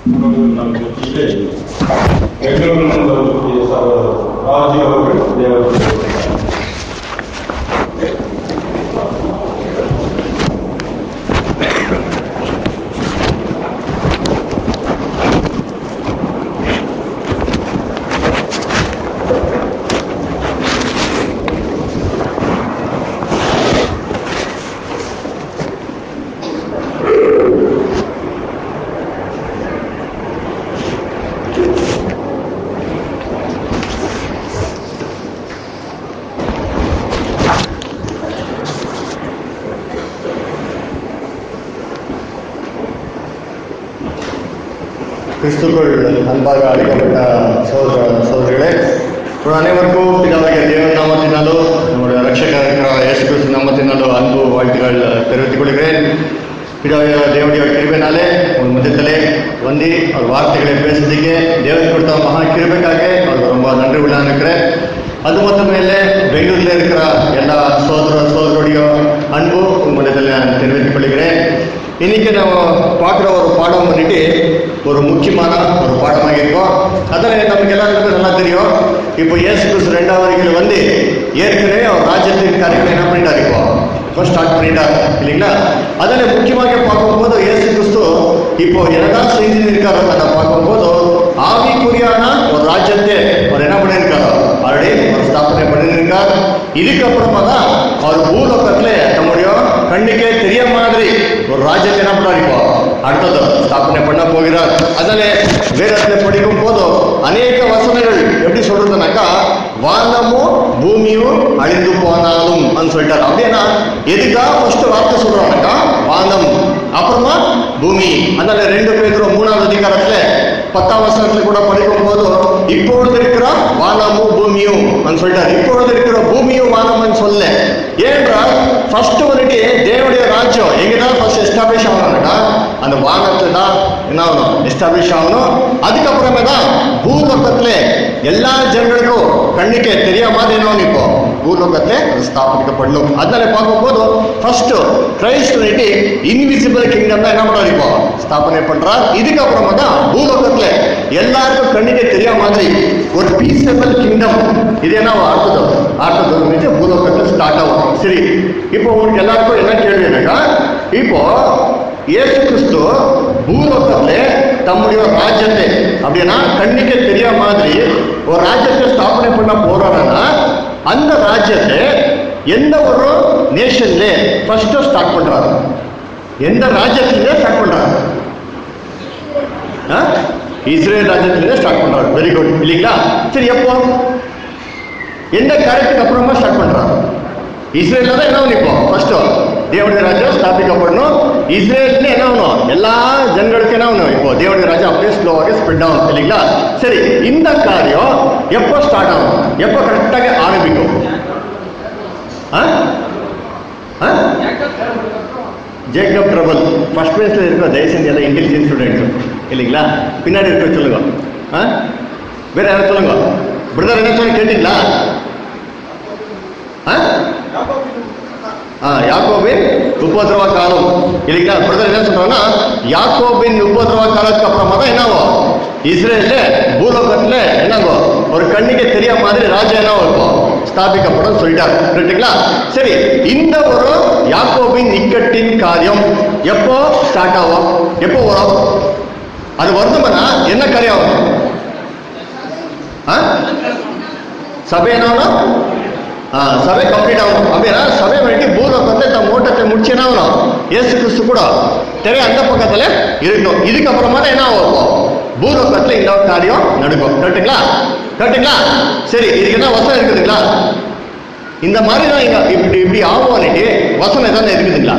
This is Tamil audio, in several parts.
ನಂಬಿಕೆ ಬೆಂಗಳೂರಿನಿಂದ ರಾಜು ಅವರು ದೇವರು கிறிஸ்துக்குள் அன்பாக அழைக்கப்பட்ட சோதர சோதரிகளே ஒரு அனைவருக்கும் பிதாவாகிய தேவன் நாமத்தினாலோ நம்முடைய ரட்சகர் இருக்கிற இயேசு கிறிஸ்து நாமத்தினாலோ அன்பு வாழ்த்துக்கள் தெரிவித்துக் கொள்கிறேன் பிதாவாகிய தேவனுடைய கிருபைனாலே உங்கள் மத்தியத்திலே வந்து அவர் வார்த்தைகளை பேசுறதுக்கு தேவன் கொடுத்த மகா கிருபைக்காக அவருக்கு ரொம்ப நன்றி உள்ளா இருக்கிறேன் அது மட்டுமே இல்லை பெங்களூர்ல இருக்கிற எல்லா சோதர சோதருடைய அன்பு உங்கள் மத்தியத்தில் நான் தெரிவித்துக் கொள்கிறேன் இன்னைக்கு நம்ம பார்க்குற ஒரு பாடம் பண்ணிட்டு ஒரு முக்கியமான ஒரு பாடமாக இருக்கும் அதில் நமக்கு எல்லாருக்கும் நல்லா தெரியும் இப்போ இயேசு கிறிஸ்து ரெண்டாவது வருகையில் வந்து ஏற்கனவே அவர் ராஜ்யத்தின் காரியங்களை என்ன பண்ணிட்டார் இப்போ இப்போ ஸ்டார்ட் பண்ணிட்டார் இல்லைங்களா அதில் முக்கியமாக பார்க்கும்போது இயேசு கிறிஸ்து இப்போ என்னதான் செய்து இருக்காரோ அதை பார்க்கும்போது ஆவிக்குரியான ஒரு ராஜ்யத்தை அவர் என்ன பண்ணியிருக்காரோ ஆல்ரெடி அவர் ஸ்தாபனை பண்ணியிருக்கார் இதுக்கப்புறமா தான் அவர் பூலோகத்துல நம்முடைய கண்ணுக்கே தெரிய மாதிரி ஒரு ராஜ்யத்தை என்ன பண்ணார் இப்போ அடுத்தது ஸ்தாபனை பண்ண போகிறார் அதனால வேதத்தில் படிக்கும் போதும் அநேக வசனங்கள் எப்படி சொல்றதுனாக்கா வானமும் பூமியும் அழிந்து போனாலும் சொல்லிட்டார் அப்படின்னா எதுக்காக ஃபர்ஸ்ட் வார்த்தை சொல்றாங்கக்கா வானம் அப்புறமா பூமி அதனால ரெண்டு பேரும் மூணாவது அதிகாரத்துல பத்தாம் வசனத்துல கூட படிக்கும் போது இப்பொழுது இருக்கிற வானமும் பூமியும் சொல்லிட்டார் இப்பொழுது இருக்கிற பூமியும் வானம்னு சொல்ல ஏனென்றால் ஃபர்ஸ்ட் வந்துட்டு தேவனுடைய ராஜ்யம் எங்கதான் ஃபர்ஸ்ட் எஸ்டாப்ளிஷ் ஆகணும்னா அந்த வானத்துல தான் என்ன ஆகணும் எஸ்டாப்ளிஷ் ஆகணும் அதுக்கப்புறமே தான் பூலோகத்துல எல்லா ஜனங்களுக்கும் கண்ணுக்கு தெரிய மாதிரி என்ன இப்போ பூலோகத்துல அது ஸ்தாபிக்கப்படணும் அதனால பார்க்கும்போது ஃபர்ஸ்ட் கிரைஸ்ட் வந்துட்டு இன்விசிபிள் கிங்டம் தான் என்ன பண்றாரு இப்போ ஸ்தாபனை பண்றார் இதுக்கப்புறமா தான் பூலோகத்துல எல்லாருக்கும் கண்ணுக்கு தெரிய மாதிரி ஒரு பீசபிள் கிங்டம் இது என்ன அடுத்தது அடுத்தது வந்துட்டு பூலோகத்துல ஸ்டார்ட் ஆகும் சரி இப்போ உங்களுக்கு எல்லாருக்கும் என்ன கேள்வி என்னக்கா இப்போ இயேசு கிறிஸ்து பூலோகத்துல தம்முடைய ராஜ்யத்தை அப்படின்னா கண்ணுக்கு தெரிய மாதிரி ஒரு ராஜ்யத்தை ஸ்தாபனை பண்ண போறாருன்னா அந்த ராஜ்யத்தை எந்த ஒரு நேஷன்ல ஃபர்ஸ்ட் ஸ்டார்ட் பண்றாரு எந்த ராஜ்யத்திலே ஸ்டார்ட் பண்றாரு ஆ? இஸ்ரேல் ராஜ்யத்திலே ஸ்டார்ட் பண்றாரு வெரி குட் இல்லைங்களா சரி எப்போ எந்த காரியத்துக்கு அப்புறமா ஸ்டார்ட் பண்றாரு இஸ்ரேல்ல தான் என்ன ஆகணும் இப்போ ஃபர்ஸ்ட் தேவனுடைய ராஜ்யம் ஸ்தாபிக்கப்படணும் இஸ்ரேல்ல என்ன ஆகணும் எல்லா ஜனங்களுக்கு என்ன ஆகணும் இப்போ தேவனுடைய ராஜ்யம் அப்படியே ஸ்லோவாக ஸ்ப்ரெட் ஆகும் இல்லைங்களா சரி இந்த காரியம் எப்போ ஸ்டார்ட் ஆகும் எப்போ கரெக்டாக ஆரம்பிக்கும் ஆ? ஆ? ஜேக்கப் ட்ரபல் ஃபர்ஸ்ட் பேஸ்ல இருக்கிற தயவுசெஞ்சு எல்லாம் இன்டெலிஜென்ட் ஸ்டூடெண்ட் இல்லைங்களா பின்னாடி இருக்க சொல்லுங்க ஆ? வேற யாரும் சொல்லுங்க பிரதர் என்ன சொல்லி கேட்டீங்களா ஆ? ஆ, யாக்கோபின் உபதிரவ காலம் இல்லைங்களா பிரதர் என்ன சொல்றாங்கன்னா யாக்கோபின் உபதிரவ காலத்துக்கு அப்புறமா தான் என்னாகும் இஸ்ரேல்ல பூலோகத்துல என்னாகும் ஒரு கண்ணுக்கு தெரிய மாதிரி ராஜா என்ன இருக்கும் ஸ்தாபிக்கப்படும் சொல்லிட்டார் கரெக்டுங்களா சரி இந்த ஒரு யாக்கோபின் இக்கட்டின் காரியம் எப்போ ஸ்டார்ட் ஆகும் எப்போ வரும் அது வருதுமனா என்ன காரியம் ஆகும் ஆ? சபை என்ன ஆ, சபை கம்ப்ளீட் ஆகும் அப்படின்னா சபை வேண்டி பூலோகத்தை தன் ஓட்டத்தை முடிச்சு என்ன ஆகணும் இயேசு கிறிஸ்து கூட தெரிய அந்த பக்கத்துல இருக்கணும் இதுக்கப்புறமா தான் என்ன ஆகும் பூலோகத்துல இந்த ஒரு காரியம் நடக்கும் கரெக்டுங்களா கரெக்டுங்களா சரி இதுக்கு என்ன வசனம் இருக்குதுங்களா இந்த மாதிரி தான் இங்க இப்படி இப்படி ஆகும்னுட்டு வசனம் எதாவது இருக்குதுங்களா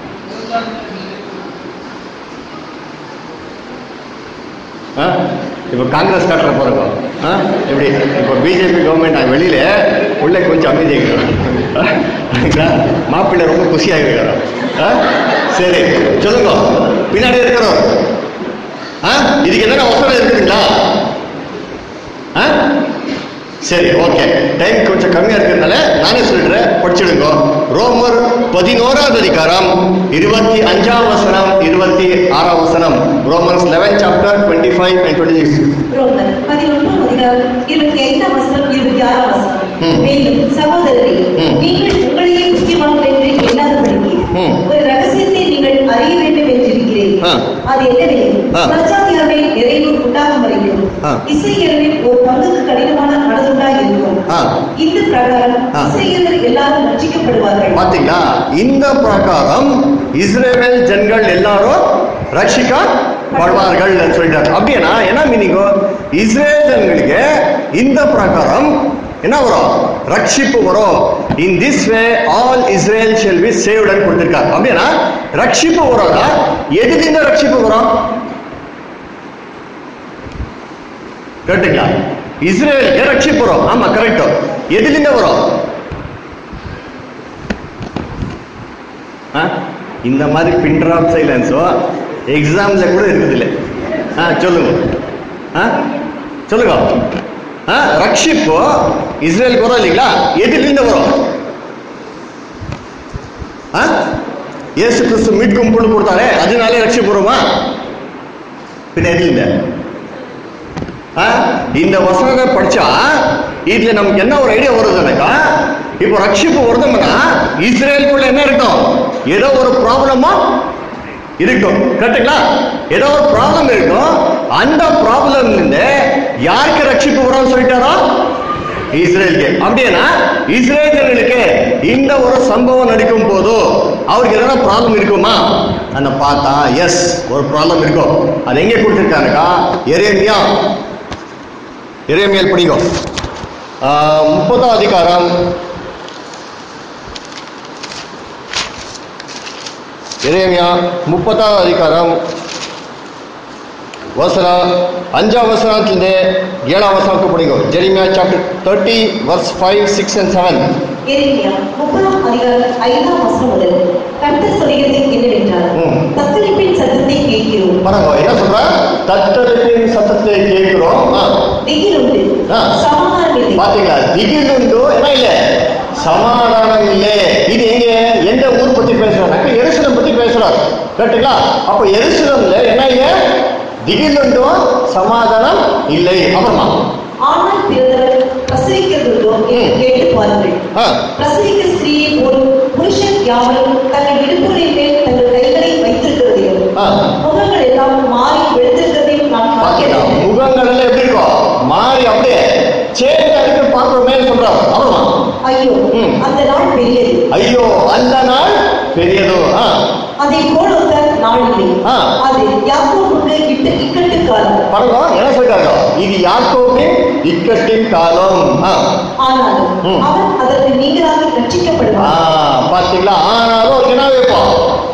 ஆ? இப்போ காங்கிரஸ் காட்டுற போறோம் ஆ? எப்படி இப்போ பிஜேபி கவர்மெண்ட் வெளியில உள்ள கொஞ்சம் அமைதியாகிறோம் மாப்பிள்ளை ரொம்ப குஷியாக இருக்கிறோம் ஆ? சரி சொல்லுங்க பின்னாடி இருக்கிறோம் ஆ இதுக்கு என்னென்ன வசனம் இருக்குதுங்களா ஆ சரி ஓகே டைம் கொஞ்சம் கம்மியா இருக்கிறதுனால நானே சொல்லிடுறேன் படிச்சிடுங்க ரோமர் பதினோராவது அதிகாரம் இருபத்தி அஞ்சாம் வசனம் இருபத்தி ஆறாம் வசனம் Romans eleven chapter twenty five and twenty six ரோமர் பதினொன்றாம் அதிகாரம் இருபத்தி ஐந்தாம் வசனம் இருபத்தி ஆறாம் வசனம் ம். மேலும் சகோதரரே ம். நீங்கள் உங்களையே முக்கியமானவர் என்று எண்ணாதபடிக்கு ம். ஒரு ரகசியத்தை நீங்கள் அறிய வேண்டும் என்றிருக்கிறேன் ஆ. அது என்னவெனில் ஆ. பிரச்சாரியாவே நிறைவு உண்டாகும் வரைக்கும் ஆ. இசையர்களில் ஒரு பங்குக்கு கடினமான மனதுண்டாக இருக்கும் ஆ. இந்த பிரகாரம் ஆ. இசையர்கள் எல்லாரும் ரட்சிக்கப்படுவார்கள் பாத்தீங்களா இந்த பிரகாரம் இஸ்ரேல் ஜனங்கள் எல்லாரும் ரட்சிக்கப்படுவார்கள் சொல்லிட்டார் அப்படின்னா என்ன மீனிங்கோ இஸ்ரேல் ஜனங்களுக்கு இந்த பிரகாரம் என்ன வரும் ரட்சிப்பு வரும் in this way all Israel shall be saved கொடுத்திருக்கார் அப்படின்னா ரட்சிப்பு வரோதா எதுலிருந்து ரட்சிப்பு வரும் கேட்டுங்களா இஸ்ரேலுக்கு ரட்சிப்பு வரும் ஆமா கரெக்ட் எதுலிருந்து வரும் ஆ? இந்த மாதிரி பின் ட்ராப் சைலன்ஸோ எக்ஸாம்ல கூட இருக்குது இல்லை ஆ சொல்லுங்க ஆ சொல்லுங்க ஆ ரட்சிப்பு இஸ்ரேலுக்கு வரும் இல்லைங்களா எதிலிருந்து வரும் ஆ இயேசு கிறிஸ்து மீட்கும் பொண்ணு கொடுத்தாரே அதனாலே ரட்சிப்பு வருமா பின்ன எதிலிருந்து ஆ? இந்த வசனத்தை படிச்சா இதுல நமக்கு என்ன ஒரு ஐடியா வருதுனாக்கா இப்போ ரட்சிப்பு வருதுன்னா இஸ்ரேலுக்குள்ள என்ன இருக்கும் ஏதோ ஒரு ப்ராப்ளமா இருக்கும் கரெக்டுங்களா ஏதோ ஒரு ப்ராப்ளம் இருக்கும் அந்த ப்ராப்ளம் இருந்து யாருக்கு ரட்சிப்பு வரும்னு சொல்லிட்டாரோ இஸ்ரேலுக்கு அப்படின்னா இஸ்ரேலர்களுக்கு இந்த ஒரு சம்பவம் நடக்கும் போது அவருக்கு எதனா ப்ராப்ளம் இருக்குமா அந்த பார்த்தா எஸ் ஒரு ப்ராப்ளம் இருக்கும் அது எங்கே கொடுத்துருக்காருக்கா எரேமியா எரேமியல் படிங்க ஆஹ், முப்பதாம் அதிகாரம் எரேமியா முப்பதாம் அதிகாரம் வசன அஞ்சாம் வசனத்திலிருந்து ஏழாம் வசனத்துக்கு படிங்க Jeremiah chapter thirty verse five six and seven எரேமியா முப்பதாம் அதிகாரம் ஐந்தாம் வசனம் முதல் கர்த்தர் சொல்கிறது என்னவென்றால் ம். தத்தளிப்பின் சத்தத்தை கேட்கிறோம் பாருங்க என்ன சொல்ற தத்தளிப்பின் சத்தத்தை கேட்கிறோம் ஆ, திகிலுண்டு ஆ. சமாதானம் இல்லை பாத்தீங்களா திகில் உண்டு என்ன இல்ல சமாதானம் இல்லை இது எங்க எந்த ஊர் பத்தி பேசுறாங்க எருசலம் பத்தி பேசுறாரு கரெக்டுங்களா அப்ப எருசலம்ல என்ன இல்ல திகில் உண்டு சமாதானம் இல்லை அப்புறமா ஆனால் பிறந்தவர் பிரசவிக்கிறதுண்டோ என்று ம். கேட்டு பாருங்கள் ஆ, பிரசவிக்க ஸ்திரீயை போலும் புருஷன் யாவரும் தங்கள் இடுப்புகளின் மேல் தங்கள் கைகளை வைத்திருக்கிறதையும் ஆ. முகங்கள் எல்லாம் மாறி வெளுத்திருக்கிறதையும் நான் பாத்தீங்களா பார்க்கிறேன் முகங்கள் எல்லாம் எப்படி இருக்கும் மாறி அப்படியே சேஞ்சா இருக்கு பாக்குறோமே சொல்றாரு அப்புறமா ஐயோ ம். அந்த நாள் பெரியது ஐயோ அந்த நாள் பெரியதோ ஆ அதை போலொத்த நாள் இல்லை ஆ. அது யாக்கோபுக்கு இட்டு இக்கட்டு காலம் பாருங்க என்ன சொல்றாங்க இது யாக்கோபின் இக்கட்டின் காலம் ஆ ஆனாலும் ம். அவன் அதற்கு நீங்களாக ஆ, ரட்சிக்கப்படுவான் பாத்தீங்களா ஆனாலும் அவருக்கு என்ன வைப்போம்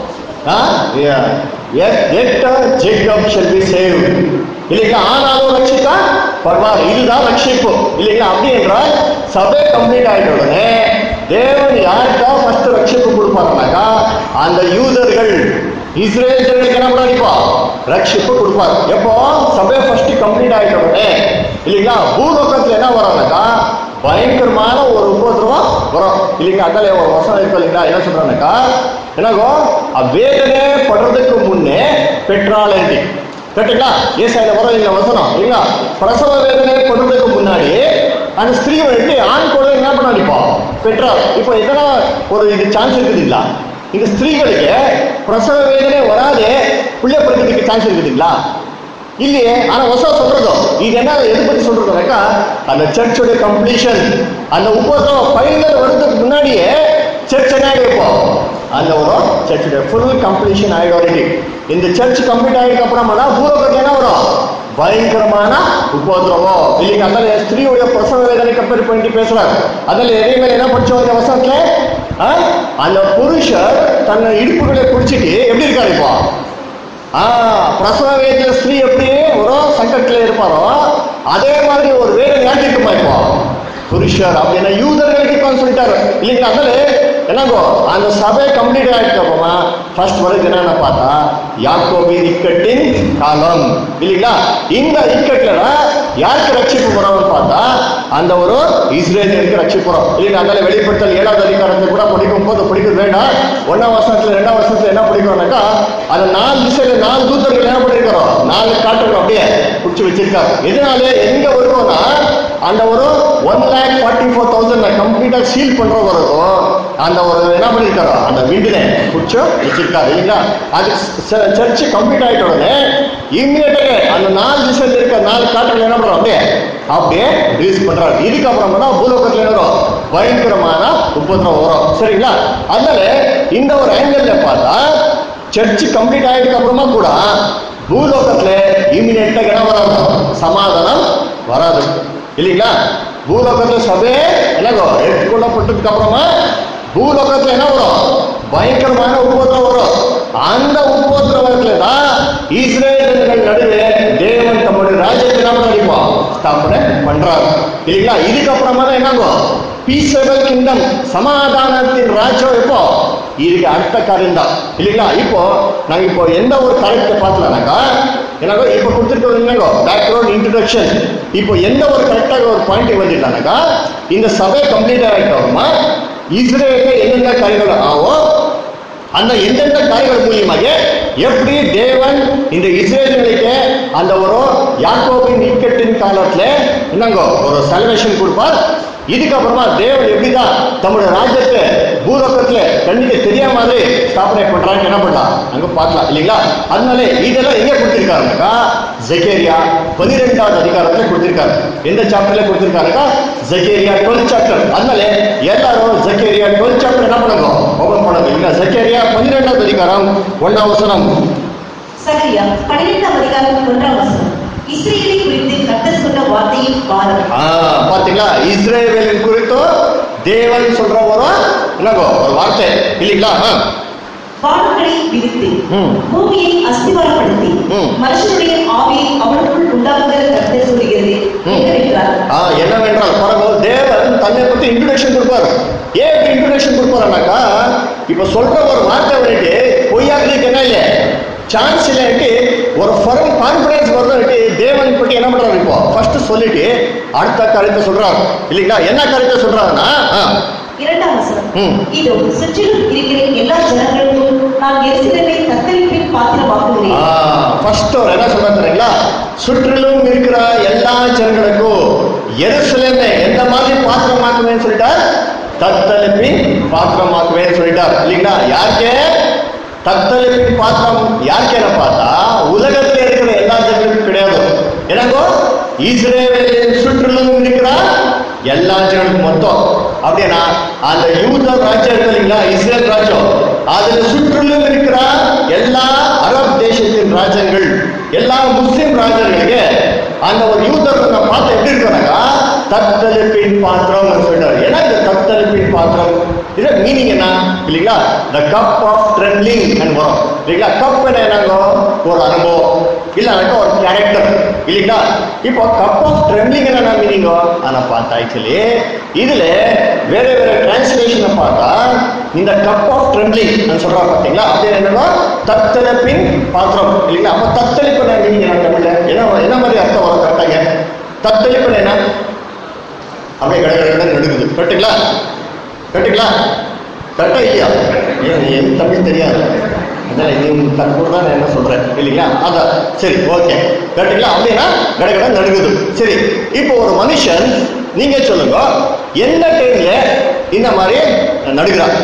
ஆ? Yeah. Yet, yet uh, Jacob shall be saved. இல்லைங்களா ஆனாலும் ரட்சித்தா பரவாயில்ல இதுதான் ரட்சிப்பு இல்லைங்களா அப்படி என்றால் சபை கம்ப்ளீட் ஆயிட்ட உடனே தேவன் யாருக்கா ஃபர்ஸ்ட் ரட்சிப்பு கொடுப்பாருனாக்கா அந்த யூதர்கள் இஸ்ரேல் ஜனங்களுக்கு என்ன பண்ணிப்பா ரட்சிப்பு கொடுப்பார் எப்போ சபை ஃபர்ஸ்ட் கம்ப்ளீட் ஆயிட்ட உடனே இல்லைங்களா பூலோகத்துல என்ன வரானாக்கா பயங்கரமான ஒரு உபதிரவம் வரும் இல்லைங்களா அக்கா ஒரு வசனம் இருக்கு இல்லைங்களா என்ன சொல்றானாக்கா என்னகோ வேதனை படுறதுக்கு முன்னே பெட்ராலிட்டி கரெக்டுங்களா ஏசாயில வரும் இல்லைங்களா வசனம் இல்லைங்களா பிரசவ வேதனை படுறதுக்கு முன்னாடி அந்த ஸ்திரீ வந்துட்டு ஆண் குழந்தை என்ன பண்ணாடிப்பா பெட்ரால் இப்போ எத்தனை ஒரு இது சான்ஸ் இருக்குதுங்களா இந்த ஸ்திரீகளுக்கு பிரசவ வேதனை வராதே பிள்ளை பிறக்கிறதுக்கு சான்ஸ் இருக்குதுங்களா இல்லையே ஆனா வசனம் சொல்றதோ இது என்ன எது பத்தி சொல்றதுனாக்கா அந்த சர்ச்சோட கம்ப்ளீஷன் அந்த உபதம் ஃபைனல் வர்றதுக்கு முன்னாடியே சர்ச் என்ன வைப்போம் அந்த ஒரு சர்ச்சோட ஃபுல் கம்ப்ளீஷன் ஆயிடும் already. இந்த சர்ச் கம்ப்ளீட் ஆயிடுக்கு அப்புறமா தான் பூலோகத்துல என்ன வரும் பயங்கரமான உபோதிரவம் இல்லைங்க அதனால ஸ்திரீயோட பிரசவ வேதனை கம்பேர் பண்ணி பேசுறாரு அதில் எதையுமே என்ன படிச்சோம் இந்த வசனத்துல ஆ? அந்த புருஷர் தன்னை இடுப்புகளை பிடிச்சிட்டு எப்படி இருக்காரு இப்போ ஆ, பிரசவ வேதியில ஸ்திரீ எப்படி ஒரு சங்கத்துல இருப்பாரோ அதே மாதிரி ஒரு வேலை ஞாபகம் இப்போ புருஷர் அப்படின்னா யூதர்களுக்கு இருப்பான்னு சொல்லிட்டாரு இல்லைங்களா அதனால என்னங்கோ அந்த சபை கம்ப்ளீட் ஆயிட்டு அப்புறமா ஃபர்ஸ்ட் வருது என்னன்னு பார்த்தா யாக்கோபின் இக்கட்டின் காலம் இல்லைங்களா இந்த இக்கட்ல யாருக்கு ரட்சிப்பு வரோம்னு பார்த்தா அந்த ஒரு இஸ்ரேலியருக்கு ரட்சிப்பு வரும் இல்லைங்க அதனால வெளிப்படுத்தல் ஏழாவது அதிகாரத்தை கூட படிக்கும் போது படிக்கிறது வேண்டாம் ஒன்னாம் வருஷத்துல ரெண்டாம் வருஷத்துல என்ன படிக்கிறோம்னாக்கா அந்த நாலு திசையில நாலு தூத்தர்கள் என்ன பண்ணிருக்கிறோம் நாலு காட்டுகள் அப்படியே பிடிச்சி வச்சிருக்காங்க எதனால எங்க வருவோம்னா அந்த ஒரு one lakh forty four thousand கம்ப்ளீட்டா சீல் பண்ற வரைக்கும் அந்த ஒரு என்ன பண்ணிருக்காரோ அந்த வீடுனே பிடிச்சி வச்சிருக்காரு இல்லைங்களா அது சர்ச் கம்ப்ளீட் ஆயிட்ட உடனே இம்மிடியட்டாக அந்த நாலு திசையில் இருக்க நாலு காட்டுகள் என்ன பண்றோம் அப்படியே அப்படியே ரிலீஸ் பண்றாரு இதுக்கப்புறமா தான் பூலோகத்துல என்ன வரும் பயங்கரமான உபத்திரம் வரும் சரிங்களா அதனால இந்த ஒரு ஆங்கிள் பார்த்தா சர்ச் கம்ப்ளீட் ஆயிடுக்கு அப்புறமா கூட பூலோகத்துல இமிடியேட்டா என்ன வராது சமாதானம் வராது இல்லைங்களா பூலோகத்துல சபை என்னகோ எடுத்துக்கொள்ளப்பட்டதுக்கு அப்புறமா பூலோகத்துல என்ன வரும் பயங்கரமான உபத்திரம் வரும் அந்த உபத்திரவத்துல தான் இஸ்ரேலர்கள் நடுவே தேவன் தம்முடைய ராஜ்யத்தை என்ன பண்ணிப்போம் ஸ்தாபனை பண்றாரு இல்லைங்களா இதுக்கப்புறமா தான் என்னாகும் பீசபிள் கிங்டம் சமாதானத்தின் ராஜ்யம் எப்போ இதுக்கு அடுத்த காரியம் தான் இல்லைங்களா இப்போ நாங்க இப்போ எந்த ஒரு கரெக்டை பார்த்தலாம்னாக்கா எனக்கு இப்போ கொடுத்துருக்கிறது என்னங்கோ பேக்ரவுண்ட் இன்ட்ரடக்ஷன் இப்போ எந்த ஒரு கரெக்டாக ஒரு பாயிண்ட் வந்துட்டானாக்கா இந்த சபை கம்ப்ளீட் ஆகிட்டோமா இஸ்ரேலுக்கு என்னென்ன காரியங்கள் ஆகும் அந்த எந்தெந்த காரியங்கள் மூலியமாக எப்படி தேவன் இந்த இஸ்ரேலுக்கு அந்த ஒரு யாக்கோபின் இக்கட்டின் காலத்துல என்னங்கோ ஒரு செலிப்ரேஷன் கொடுப்பார் இதுக்கப்புறமா தேவன் எப்படிதான் தம்முடைய ராஜ்யத்தை பூலோகத்துல கண்ணுக்கு தெரியாம மாதிரி ஸ்தாபனை பண்றாங்க என்ன பண்ணலாம் அங்க பார்க்கலாம் இல்லைங்களா அதனால இதெல்லாம் எங்க கொடுத்திருக்காருனாக்கா ஜெகேரியா பன்னிரெண்டாவது அதிகாரத்துல கொடுத்திருக்காரு எந்த சாப்டர்ல கொடுத்திருக்காருக்கா ஜெகேரியா டுவெல் சாப்டர் அதனால எல்லாரும் ஜெகேரியா டுவெல் சாப்டர் என்ன பண்ணுங்க ஓபன் பண்ணுங்க இல்லைங்களா ஜெகேரியா பன்னிரெண்டாவது அதிகாரம் ஒன்னாம் வசனம் சகரியா பன்னிரெண்டாம் அதிகாரம் ஒன்றாம் வசனம் இஸ்ரேலை குறித்து கர்த்தர் சொன்ன வார்த்தையின் பாரம் ஆ, பாத்தீங்களா இஸ்ரேவேலின் குறித்து தேவன் சொல்ற ஒரு என்னங்கோ ஒரு வார்த்தை இல்லைங்களா ஆ. வானங்களை விரித்து ம். பூமியை அஸ்திவாரப்படுத்தி ம். மனுஷனுடைய ஆவியை அவனுக்குள் உண்டாக்குகிற கர்த்தர் சொல்லுகிறது ம். என்னவென்றால் ஆ, என்னவென்றால் பாருங்க தேவன் தன்னை பத்தி இன்ட்ரடக்ஷன் கொடுப்பாரு ஏன் இப்படி இன்ட்ரடக்ஷன் கொடுப்பாருனாக்கா இப்ப சொல்ற ஒரு வார்த்தை வந்துட்டு பொய்யாக்குறதுக்கு என்ன இல்லை சான்ஸ் இல்லைன்ட்டு ஒரு ஃபர்ம் கான்ஃபிடன்ஸ் வருதுன்ட்டு தேவன் பற்றி என்ன பண்றாரு இப்போ ஃபர்ஸ்ட் சொல்லிட்டு அடுத்த காரியத்தை சொல்றாரு இல்லைங்களா என்ன காரியத்தை சொல்றாருன்னா ஆ, இரண்டாம் வசனம் ம். இதோ சுற்றிலும் இருக்கிற எல்லா ஜனங்களுக்கும் நான் எரிசிலனை தத்தளிப்பின் பாத்திரமாக்குகிறேன் ஃபர்ஸ்ட் அவர் என்ன சொல்றாரு தெரியுங்களா சுற்றிலும் இருக்கிற எல்லா ஜனங்களுக்கும் எருசலேமை எந்த மாதிரி பாத்திரமாக்குவேன்னு சொல்லிட்டார் தத்தளிப்பின் பாத்திரமாக்குவேன்னு சொல்லிட்டார் இல்லைங்களா யாருக்கே தத்தளிப்பின் பாத்திரம் யாருக்கேன பார்த்தா உலகத்தில் இருக்கிற எல்லா ஜனங்களுக்கும் கிடையாது எனக்கோ இஸ்ரேலின் சுற்றிலும் இருக்கிற எல்லா ஜனங்களுக்கும் மொத்தம் அப்படின்னா அந்த யூத ராஜ்யம் இருக்கு இல்லைங்களா இஸ்ரேல் ராஜ்யம் அதுல சுற்றிலும் இருக்கிற எல்லா அரப் தேசத்தின் ராஜ்யங்கள் எல்லா முஸ்லிம் ராஜ்யங்களுக்கு அந்த ஒரு யூதர் நான் பார்த்து எப்படி இருக்கிறாங்க தத்தளிப்பின் பாத்திரம் சொல்றாரு ஏன்னா இந்த தத்தளிப்பின் பாத்திரம் இது மீனிங் என்ன இல்லைங்களா த கப் ஆஃப் ட்ரெண்ட்லிங் வரும் இல்லைங்களா கப் என்ன என்னங்கோ ஒரு அனுபவம் இல்லைனாக்கா ஒரு கேரக்டர் இல்லைங்களா இப்போ கப் ஆஃப் ட்ரெண்ட்லிங் என்ன மீனிங்கோ ஆனா பார்த்தா ஆக்சுவலி இதுல வேற வேற டிரான்ஸ்லேஷனை பார்த்தா இந்த கப் ஆஃப் ட்ரெண்ட்லிங் நான் சொல்றா பார்த்தீங்களா அப்படி என்னன்னா தத்தளிப்பின் பாத்திரம் இல்லைங்களா அப்ப தத்தளிப்பு என்ன மீனிங் என்ன தமிழ்ல என்ன என்ன மாதிரி அர்த்தம் வரும் கரெக்டாங்க தத்தளிப்பு என்ன அப்படியே கடை கடை கடை நடுக்குது கரெக்டுங்களா கரெக்டுங்களா கரெக்டா இல்லையா ஏன் என் தமிழ் தெரியாது அதான் நீ தற்போது தான் நான் என்ன சொல்றேன் இல்லைங்களா அதான் சரி ஓகே கரெக்டுங்களா அப்படின்னா கடை கடை நடுக்குது சரி இப்போ ஒரு மனுஷன் நீங்க சொல்லுங்க எந்த டைம்ல இந்த மாதிரி நடுகிறான்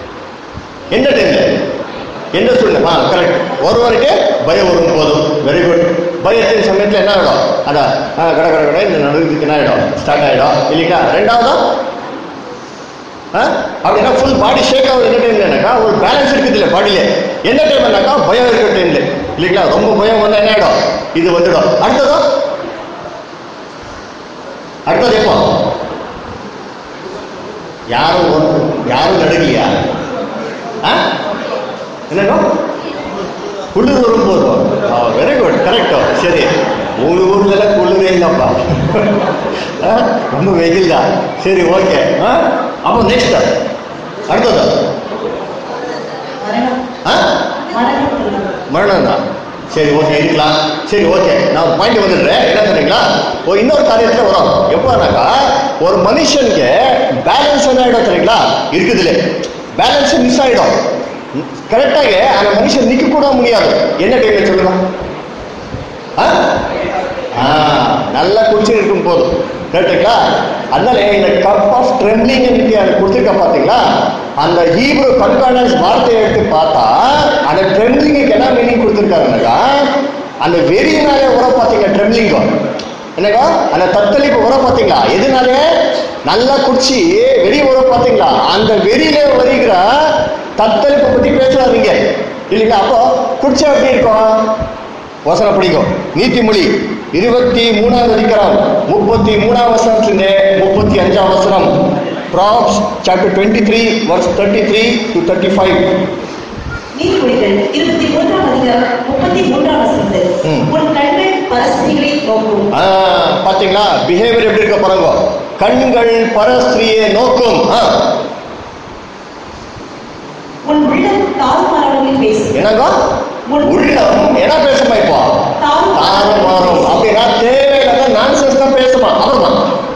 எந்த டைம்ல எந்த சூழ்நிலை ஆ கரெக்ட் ஒருவருக்கு பயம் வரும் போதும் வெரி குட் பயத்தின் சமயத்தில் என்ன ஆகிடும் அதான் ஆ கடை கடை கடை இந்த நடுவுக்கு என்ன ஆகிடும் ஸ்டார்ட் ஆகிடும் இல்லைங்களா ரெண்டாவதா ஆ அப்படின்னா ஃபுல் பாடி ஷேக் ஆகுது எந்த டைம்லனாக்கா ஒரு பேலன்ஸ் இருக்குது இல்லை பாடியில எந்த டைம்னாக்கா பயம் இருக்கிற டைம்ல இல்லைங்களா ரொம்ப பயம் வந்தால் என்ன ஆகிடும் இது வந்துடும் அடுத்ததோ அடுத்தது எப்போ யாரும் ஒரு- யாரும் நடுக்கலையா ஆ என்னங்க குளிர் வரும் போதும் வெரி குட் கரெக்டோ சரி உங்க ஊர்ல எல்லாம் குளிரே இல்லப்பா ஆ, ரொம்ப வெயில் தான் சரி ஓகே அப்போ நெக்ஸ்ட் அடுத்தது மரணம் ஆ மரணம் மரணம் தான் சரி ஓகே இருக்கலாம் சரி ஓகே நான் பாயிண்ட் வந்துடுறேன் என்ன தெரியுங்களா ஒரு இன்னொரு காரியத்துல வரும் எப்போனாக்கா ஒரு மனுஷனுக்கு பேலன்ஸ் என்ன ஆயிடும் தெரியுங்களா இருக்குதுல பேலன்ஸ் மிஸ் ஆயிடும் கரெக்டாக அந்த மனுஷன் நிக்க கூட முடியாது என்ன டைம்ல சொல்லுங்க ஆ? ஆ, நல்லா குடிச்சு இருக்கும் போதும் கரெக்டுங்களா அதனால இந்த கப் ஆஃப் ட்ரெம்லிங் கொடுத்துருக்க பாத்தீங்களா அந்த ஹீப்ரு கன்கார்டன்ஸ் வார்த்தையை எடுத்து பார்த்தா அந்த ட்ரெம்லிங்குக்கு என்ன மீனிங் கொடுத்துருக்காருனாக்கா அந்த வெறியினாலே உரம் பார்த்தீங்க ட்ரெம்லிங்கும் என்னக்கா அந்த தத்தளிப்பு உரம் பார்த்தீங்களா எதுனாலே நல்லா குடிச்சு வெறி உரம் பார்த்தீங்களா அந்த வெறியில வருகிற தத்தளிப்பை பத்தி பேசுறாருங்க இல்லைங்களா அப்போ குடிச்சா எப்படி இருக்கும் வசனம் பிடிக்கும் நீதிமொழி இருபத்தி மூணாவது அதிகாரம் முப்பத்தி மூணாம் வசனத்திலிருந்து முப்பத்தி அஞ்சாம் வசனம் Proverbs chapter twenty three verse thirty three to thirty five நீதிமொழிகள் இருபத்தி மூன்றாம் அதிகாரம் முப்பத்தி மூன்றாம் வசனத்தில் ம். உன் கண்கள் பரஸ்திரிகளை நோக்கும் பாத்தீங்களா பிஹேவியர் எப்படி இருக்க பாருங்க கண்கள் பரஸ்திரியை நோக்கும் ஆ, உன் உள்ளம் தாறுமாறாமல் பேசும் என்னங்க உள்ளம் என்ன பேசுமா இப்போ தாரம் மாறும் அப்படின்னா தேவையில்லாத நான்சென்ஸ் தான் பேசுமா அப்புறமா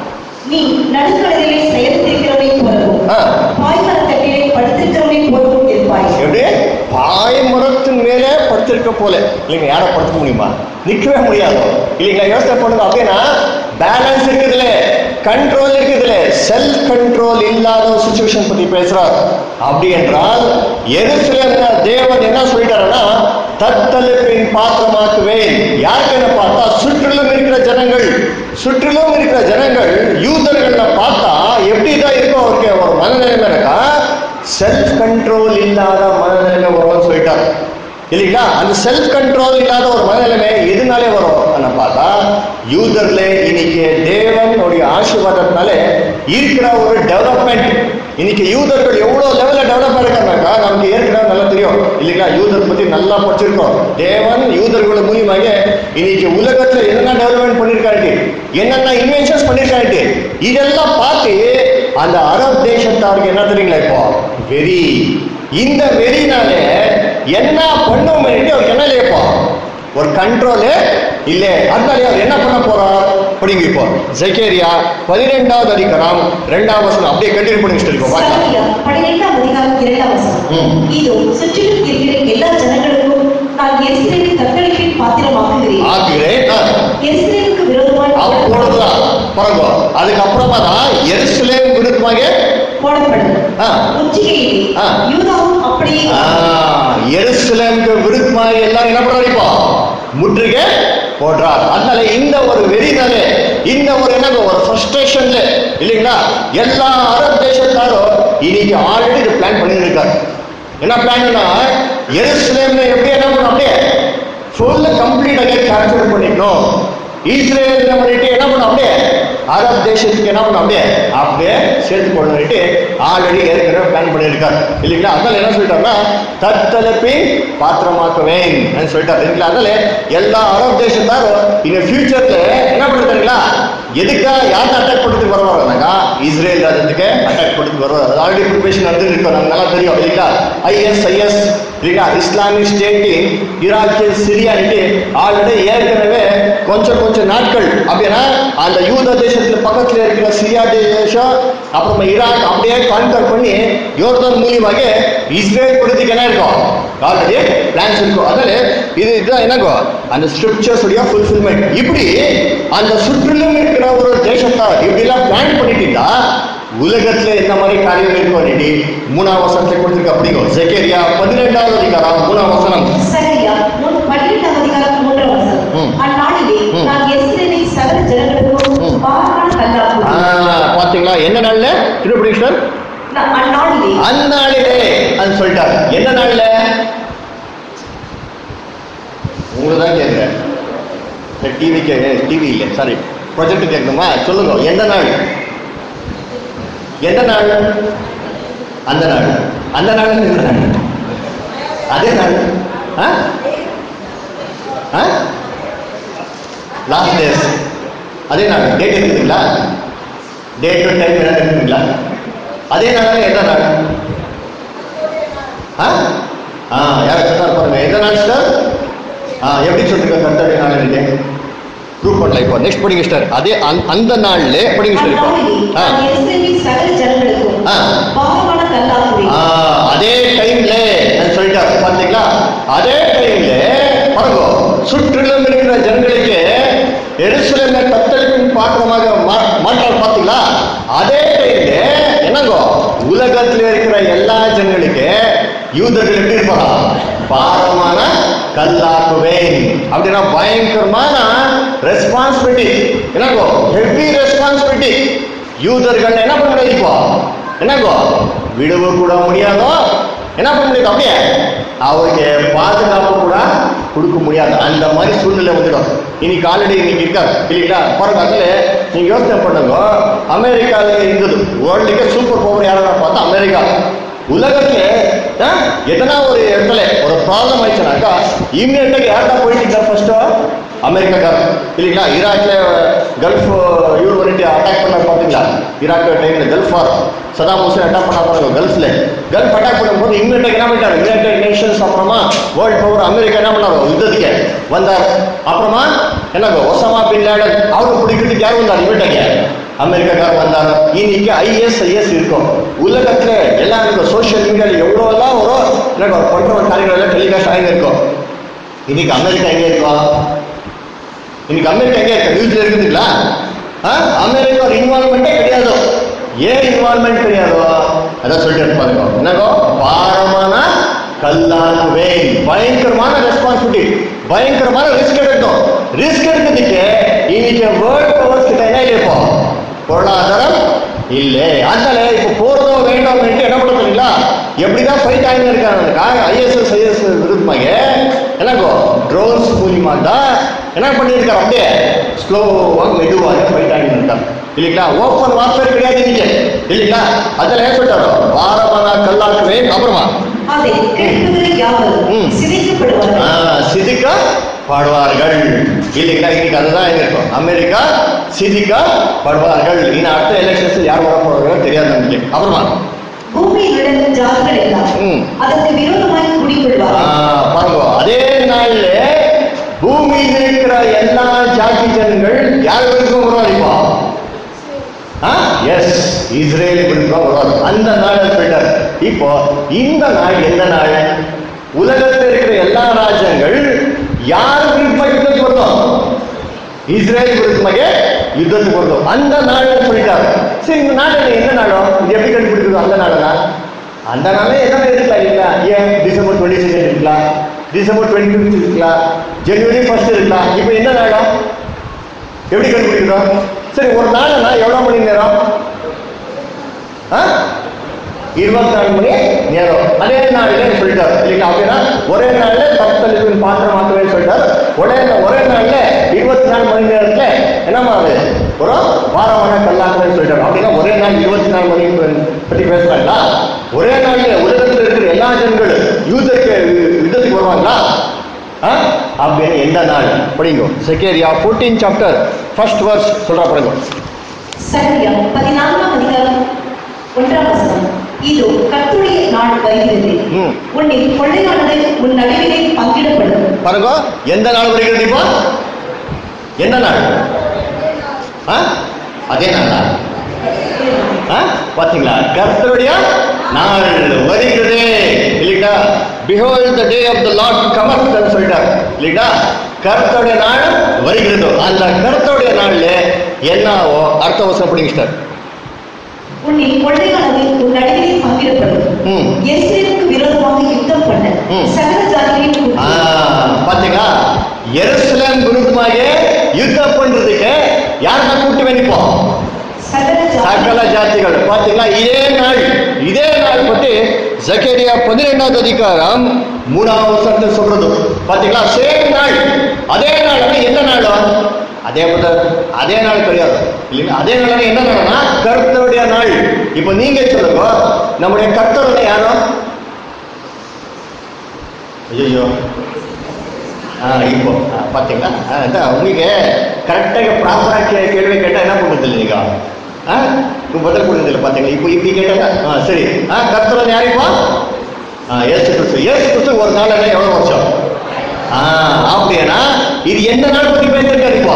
நீ நடுக்கடலிலே செயல்திருக்கிறவனை போலவும் ஆ. பாய்மரத்தட்டிலே படுத்திருக்கிறவனை போலவும் இருப்பாய் எப்படி பாய் மரத்தின் மேலே படுத்திருக்க போல இல்லைங்க யாரை படுத்துக்க முடியுமா நிக்கவே முடியாது இல்லைங்களா யோசனை பண்ணுங்க அப்படின்னா பேலன்ஸ் இருக்குதுல கண்ட்ரோல் இருக்குதுல செல்ஃப் கண்ட்ரோல் இல்லாத ஒரு சுச்சுவேஷன் பத்தி பேசுறார் அப்படி என்றால் எருசலேம்ல தேவன் என்ன சொல்லிட்டாருன்னா தத்தளிப்பின் பாத்திரமாக்குவேன் யாருக்கு என்ன பார்த்தா சுற்றிலும் இருக்கிற ஜனங்கள் சுற்றிலும் இருக்கிற ஜனங்கள் யூதர்கள்ல பார்த்தா எப்படி தான் இருக்கும் அவருக்கு ஒரு மனநிலைமைக்கா செல்ஃப் கண்ட்ரோல் இல்லாத மனநிலைமை வரும்னு சொல்லிட்டார் இல்லைங்களா அந்த செல்ஃப் கண்ட்ரோல் இல்லாத ஒரு மனநிலைமை எதுனாலே வரும் அன்னு பார்த்தா யூதர்ல இன்னைக்கு தேவனுடைய ஆசீர்வாதத்தினால இருக்கிற ஒரு டெவலப்மெண்ட் இன்னைக்கு யூதர்கள் எவ்வளவு லெவல்ல டெவலப் இருக்காங்கனாக்கா நமக்கு ஏற்கனவே நல்லா தெரியும் இல்லைங்களா யூதர் பத்தி நல்லா படிச்சிருக்கோம் தேவன் யூதர்கள் மூலியமாக இன்னைக்கு உலகத்துல என்னென்ன டெவலப்மெண்ட் பண்ணிருக்காரு என்னென்ன இன்வென்ஷன்ஸ் பண்ணிருக்காரு இதெல்லாம் பார்த்து அந்த அரப் தேசத்தாருக்கு என்ன தெரியுங்களா இப்போ வெறி இந்த வெறினாலே என்ன பண்ணும் அவருக்கு என்ன இல்லையா இப்போ ஒரு கண்ட்ரோலு இல்ல அதனால அவர் என்ன பண்ண போறார் படிங்க இப்போ ஜெகேரியா பதிரெண்டாவது அதிகாரம் ரெண்டாவது வசனம் அப்படியே கண்டினியூ பண்ணி வச்சுட்டு இருக்கோம் வாங்க. சகரியா பன்னிரெண்டாம் அதிகாரம் இரண்டாம் ம். வசனம் இதோ சுற்றிலும் இருக்கிற எல்லா ஜனங்களுக்கும் நான் எரிசிலேக்கு தத்தளிப்பின் பாத்திரமாக்குகிறேன் ஆக்குகிறேன் ஆ. எரிசிலேக்கு விரோதமாய் அப்பொழுதுதான் பாருங்க அதுக்கப்புறமா தான் எருசலேம் விருப்பமாக போடப்படும் ஆ. முற்றுகையிலே ஆ. யூதாவும் அப்படியே எருசலேமுக்கு விருப்பமாக எல்லாரும் என்ன பண்றாரு இப்போ முற்றுகை போடுறார் அதனால இந்த ஒரு வெறினாலே இந்த ஒரு என்ன ஒரு ஃப்ரஸ்ட்ரேஷன்ல இல்லைங்களா எல்லா அரப் தேசத்தாரும் இன்னைக்கு ஆல்ரெடி இது பிளான் பண்ணி இருக்காரு என்ன பிளான்னா எருசலேம்ல எப்படி என்ன பண்ணணும் அப்படியே ஃபுல்ல கம்ப்ளீட்டாக கேப்சர் பண்ணிக்கணும் இஸ்ரேல் என்ன பண்ணிட்டு என்ன பண்ணும் அப்படியே அரப் தேசத்துக்கு என்ன பண்ணும் அப்படியே அப்படியே சேர்த்து போடணும்ட்டு ஆல்ரெடி ஏற்கனவே பிளான் பண்ணியிருக்காரு இல்லைங்களா அதனால என்ன சொல்லிட்டாருன்னா தத்தலப்பி பாத்திரமாக்குவேன் சொல்லிட்டாரு இல்லைங்களா அதனால எல்லா அரப் தேசத்தாரும் இந்த ஃபியூச்சர்ல என்ன பண்ணுறாங்களா எதுக்கா யார்கிட்ட அட்டாக் பண்ணுறதுக்கு வருவாங்கன்னாக்கா இஸ்ரேல் ராஜ்யத்துக்கு அட்டாக் பண்ணுறதுக்கு வருவார் அது ஆல்ரெடி ப்ரிப்பரேஷன் நடந்துட்டு இருக்கோம் நமக்கு நல்லா தெரியும் இல்லைங்களா ஐஎஸ்ஐஎஸ் இல்லைங்களா இஸ்லாமிக் ஸ்டேட்டு ஈராக்கு சிரியானிட்டு ஆல்ரெடி ஏற்கனவே கொஞ்சம் கொஞ்சம் நாட்கள் அப்படின்னா அந்த யூத தேசத்துல பக்கத்துல இருக்கிற சிரியா தேசம் அப்புறமா ஈராக் அப்படியே கான்கர் பண்ணி யோர்தான் மூலியமாக இஸ்ரேல் கொடுத்துக்கு என்ன இருக்கும் ஆல்ரெடி பிளான்ஸ் இருக்கும் அதனால இது இதுதான் என்னங்கோ அந்த ஸ்கிரிப்சர்ஸ் உடைய ஃபுல்ஃபில்மெண்ட் இப்படி அந்த சுற்றிலும் இருக்கிற ஒரு தேசத்தார் இப்படி எல்லாம் பிளான் பண்ணிட்டு இருந்தா உலகத்துல இந்த மாதிரி காரியம் இருக்கும் அன்னைக்கு மூணாம் வசனத்தை கொடுத்துருக்க அப்படிங்கோ ஜெகேரியா பதினெட்டாவது அதிகாரம் மூணாம் வசனம் சகரியா மூணு பன்னிரெண்டாம் அதிகாரம் மூன்றாம் வசனம் ம். அந்நாளிலே ம். நான் எரிசிலேனை சகல ஜனங்களுக்கும் ம். பாரமான கல்லாக்குவேன் ஆ, பாத்தீங்களா என்ன நாள்ல திருப்படி சார் நான் அந்நாளிலே அந்நாளிலே அது சொல்லிட்டாரு என்ன நாள்ல உங்களை தான் கேட்குறேன் டிவி டிவி இல்லை சாரி ப்ரொஜெக்ட் கேட்கணுமா சொல்லுங்க எந்த நாள் எந்த நாள் அந்த நாள் அந்த நாள் எந்த நாள் அதே நாள் ஆ ஆ லாஸ்ட் டேஸ் அதே நாள் டேட் இருக்குதுங்களா டேட் டைம் என்ன இருக்குதுங்களா அதே நாள் எந்த நாள் ஆ ஆ யார் சொன்னார் பாருங்க எந்த நாள் சார் ஆ எப்படி சொல்றீங்க கர்த்தருடைய நாள் நீங்க ப்ரூவ் பண்ணல இப்போ நெக்ஸ்ட் படிங்க ஸ்டார் அதே அந்த- அந்த நாள்ல படிங்க ஸ்டார் இப்போ அந்நாளில் ஆ நான் எருசலேமின் சகல ஜனங்களுக்கும் ஆ. பாரமான கல்லாக்குவேன் ஆ, அதே டைம்ல நான் சொல்லிட்டார் பாத்தீங்களா அதே டைம்ல பாருங்க சுற்றிலும் இருக்கிற ஜனங்களுக்கு எருசலேமை தத்தளிப்பின் பாத்திரமாக மா- மாற்றார் பாத்தீங்களா அதே டைம்ல என்னங்கோ உலகத்துல இருக்கிற எல்லா ஜனங்களுக்கு யூதர்கள் எப்படி இருப்பாங்க பாரமான கல்லாக்குவேன் அப்படின்னா பயங்கரமான ரெஸ்பான்சிபிலிட்டி என்னங்கோ ஹெவி ரெஸ்பான்சிபிலிட்டி யூதர்கள் என்ன பண்ண முடியாது இப்போ என்னங்கோ விடுவு கூட முடியாதோ என்ன பண்ண முடியாது அப்படியே அவருக்கு பாதுகாப்பு கூட கொடுக்க முடியாது அந்த மாதிரி சூழ்நிலை வந்துடும் இன்னைக்கு ஆல்ரெடி இன்னைக்கு இருக்காது இல்லைங்களா பாருங்க அதுல நீங்க யோசனை பண்ணுங்க அமெரிக்கால இருந்தது வேர்ல்டுக்கே சூப்பர் பவர் யாரா பார்த்தா அமெரிக்கா உலகத்துல ஆ, எதனா ஒரு இடத்துல ஒரு ப்ராப்ளம் ஆயிடுச்சுனாக்கா இம்மிடியா யார்டா போயிட்டு ஃபர்ஸ்ட் அமெரிக்காக்காரர் இல்லைங்களா ஈராக்ல கல்ஃப் இவர் வந்துட்டு அட்டாக் பண்ண பார்த்தீங்களா ஈராக் டைம்ல gulf war Saddam Hussein attack பண்ண பாருங்க கல்ஃப்ல கல்ஃப் அட்டாக் பண்ணும்போது இம்மிடியா என்ன பண்ணிட்டாரு யுனைடெட் நேஷன்ஸ் அப்புறமா வேர்ல்ட் பவர் அமெரிக்கா என்ன பண்ணாரு யுத்தத்துக்கு வந்தார் அப்புறமா என்னங்க ஒசாமா பின் லேடன் அவரை பிடிக்கிறதுக்கு யார் வந்தார் இம்மிடியா அமெரிக்காக்காரர் வந்தாரு இன்னைக்கு ஐஎஸ் ஐஎஸ் இருக்கும் உலகத்துல எல்லாம் இந்த சோஷியல் மீடியால எவ்வளவு எல்லாம் வரும் எனக்கு ஒரு பண்ற ஒரு காரியங்கள் எல்லாம் டெலிகாஸ்ட் ஆகி இருக்கும் இன்னைக்கு அமெரிக்கா எங்க இருக்கும் இன்னைக்கு அமெரிக்கா எங்க இருக்கு நியூஸ்ல இருக்குதுங்களா ஆ? அமெரிக்கா ஒரு இன்வால்மெண்ட்டே கிடையாது ஏன் இன்வால்மெண்ட் கிடையாதோ அதான் சொல்லிட்டு இருப்பாங்க என்னங்கோ பாரமான கல்லாகுவேன் பயங்கரமான ரெஸ்பான்சிபிலிட்டி பயங்கரமான ரிஸ்க் எடுக்கணும் ரிஸ்க் எடுக்கிறதுக்கு இன்னைக்கு வேர்ல்ட் பவர்ஸ் கிட்ட என்ன இல்லை இப்போ பொருளாதாரம் இல்லை அதனால இப்போ போறதோ வேண்டாம் என்ன பண்ண தெரியுங்களா எப்படிதான் ஃபைட் ஆகின்னு இருக்காங்க ஐஎஸ்எஸ் ஐஎஸ் விருப்பமாக என்னங்கோ ட்ரோன்ஸ் மூலியமா தான் என்ன பண்ணியிருக்காரு அப்படியே ஸ்லோவாக மெதுவாக ஃபைட் ஆகின்னு இருக்காங்க இல்லைங்களா ஓப்பன் வார்ஃபேர் கிடையாது இன்னைக்கு இல்லைங்களா அதில் ஏன் சொல்லிட்டாரோ பாரமான கல்லாக்குவே அப்புறமா அதை கேட்பதில் யாவரும் ம். சிதைக்கப்படுவார்கள் ஆ, சிதிக்க படுவார்கள் இல்லைங்களா இன்னைக்கு அதுதான் எங்க இருக்கும் அமெரிக்கா சிதிக்க படுவார்கள் இன்னும் அடுத்த எலெக்ஷன்ஸ் யார் வர போறாங்க தெரியாது நமக்கு அப்புறமா பூமியில் விழுந்த ஜாதிகள் எல்லாம் ம். அதற்கு விரோதமாய் ஆ, குடிக்கொள்வார்கள் பாருங்க அதே நாள்ல பூமியில் இருக்கிற எல்லா ஜாதி ஜனங்கள் யார் விருப்பம் வருவார் இப்போ எஸ் இஸ்ரேல் விருப்பம் வருவார் அந்த நாள் போயிட்டார் இப்போ இந்த நாள் எந்த நாள் உலகத்தில் இருக்கிற எல்லா ராஜ்யங்கள் யார் விருப்பம் யுத்தத்துக்கு வரணும் இஸ்ரேல் விருப்பமாக யுத்தத்துக்கு வரணும் அந்த நாள் சொல்லிட்டார் சரி இந்த நாள் எந்த நாளோ இது எப்படி கண்டுபிடிக்கிறது அந்த நாளா அந்த நாளே எதனா இருக்கலாம் இல்லைங்களா ஏன் டிசம்பர் டுவெண்ட்டி செகண்ட் இருக்கலாம் டிசம்பர் டுவெண்ட்டி ஃபிஃப்த் இருக்கலாம் ஜனவரி ஃபர்ஸ்ட் இருக்கலாம் இப்போ என்ன நாளா எப்படி கண்டுபிடிக்கிறோம் சரி ஒரு நாள்னா எவ்வளோ மணி நேரம் ஆ இருபத்தி நாலு மணி நேரம் அதே நாள்ல சொல்லிட்டார் இல்லைங்களா அப்படின்னா ஒரே நாள்ல தத்தளிப்பின் பாத்திரம் மாற்றவே சொல்லிட்டார் ஒரே ஒரே நாள்ல இருபத்தி நாலு மணி நேரத்துல என்னமா அது ஒரு வாரமான கல்லாக்குன்னு சொல்லிட்டார் அப்படின்னா ஒரே நாள் இருபத்தி நாலு மணி பத்தி பேசுறாங்களா ஒரே நாள்ல உலகத்தில் இருக்கிற எல்லா ஜனங்களும் யூதருக்கு யுத்தத்துக்கு வருவாங்களா ஆ? அப்படின்னு எந்த நாள் படிங்க Zechariah fourteen chapter first verse சொல்றா படிங்க சங்கீதம் பதினான்காம் அதிகாரம் ஒன்றாம் வசனம் இதோ கர்த்தருடைய நாள் வருகிறது ம். உன்னில் கொள்ளையானது உன் நடுவிலே பங்கிடப்படும் பாருங்க எந்த நாள் வருகிறது இப்போ எந்த நாள் ஆ? அதே நாளா ஆ? பாத்தீங்களா கர்த்தருடைய நாள் வருகிறது இல்லைங்களா behold the day of the Lord comes சொல்லிட்டார் இல்லைங்களா கர்த்தருடைய நாள் வருகிறது அந்த கர்த்தருடைய நாள்ல என்ன அர்த்த வசனம் படிங்க சார் உன்னில் கொள்ளையானது உன் நடுவிலே பங்கிடப்படும் ம். எருசலேமுக்கு விரோதமாக யுத்தம் பண்ண ம். சகல ஜாதிகளையும் ஆ, கூட்டி பாத்தீங்களா எருசலேம் விருத்தமாக யுத்தம் பண்றதுக்கு யாருன்னா கூட்டு வேண்டிப்போம் சகல ஜாதி சகல ஜாதிகள் பாத்தீங்களா இதே நாள் இதே நாள் பத்தி ஜக்கரியா பதினெண்டாவது அதிகாரம் மூணாவது வசனத்தில் சொல்றது பாத்தீங்களா சேம் நாள் அதே நாள் ஆனா எந்த நாள் அதே போல அதே நாள் கிடையாது இல்லைங்களா அதே நாள் என்ன நாள்னா கர்த்தருடைய நாள் இப்போ நீங்க சொல்லுங்க நம்முடைய கர்த்தருடைய யாரோ ஐயோ ஆ இப்போ ஆ, பாத்தீங்களா ஆ, அதான் உங்களுக்கு கரெக்டாக ப்ராப்பராக கே கேள்வி கேட்டால் என்ன பண்ணுறது இல்லை நீங்க ஆ இப்போ பதில் கொடுக்குறது இல்லை பார்த்தீங்களா இப்போ இப்படி கேட்டாங்க ஆ சரி ஆ கர்த்தரன் யார் இப்போ ஆ ஏசு கிறிஸ்து ஏசு கிறிஸ்து ஒரு நாள் என்ன எவ்வளோ வருஷம் ஆ, அப்படியானா இது எந்த நாள் பத்தி பேசிருக்காரு இப்போ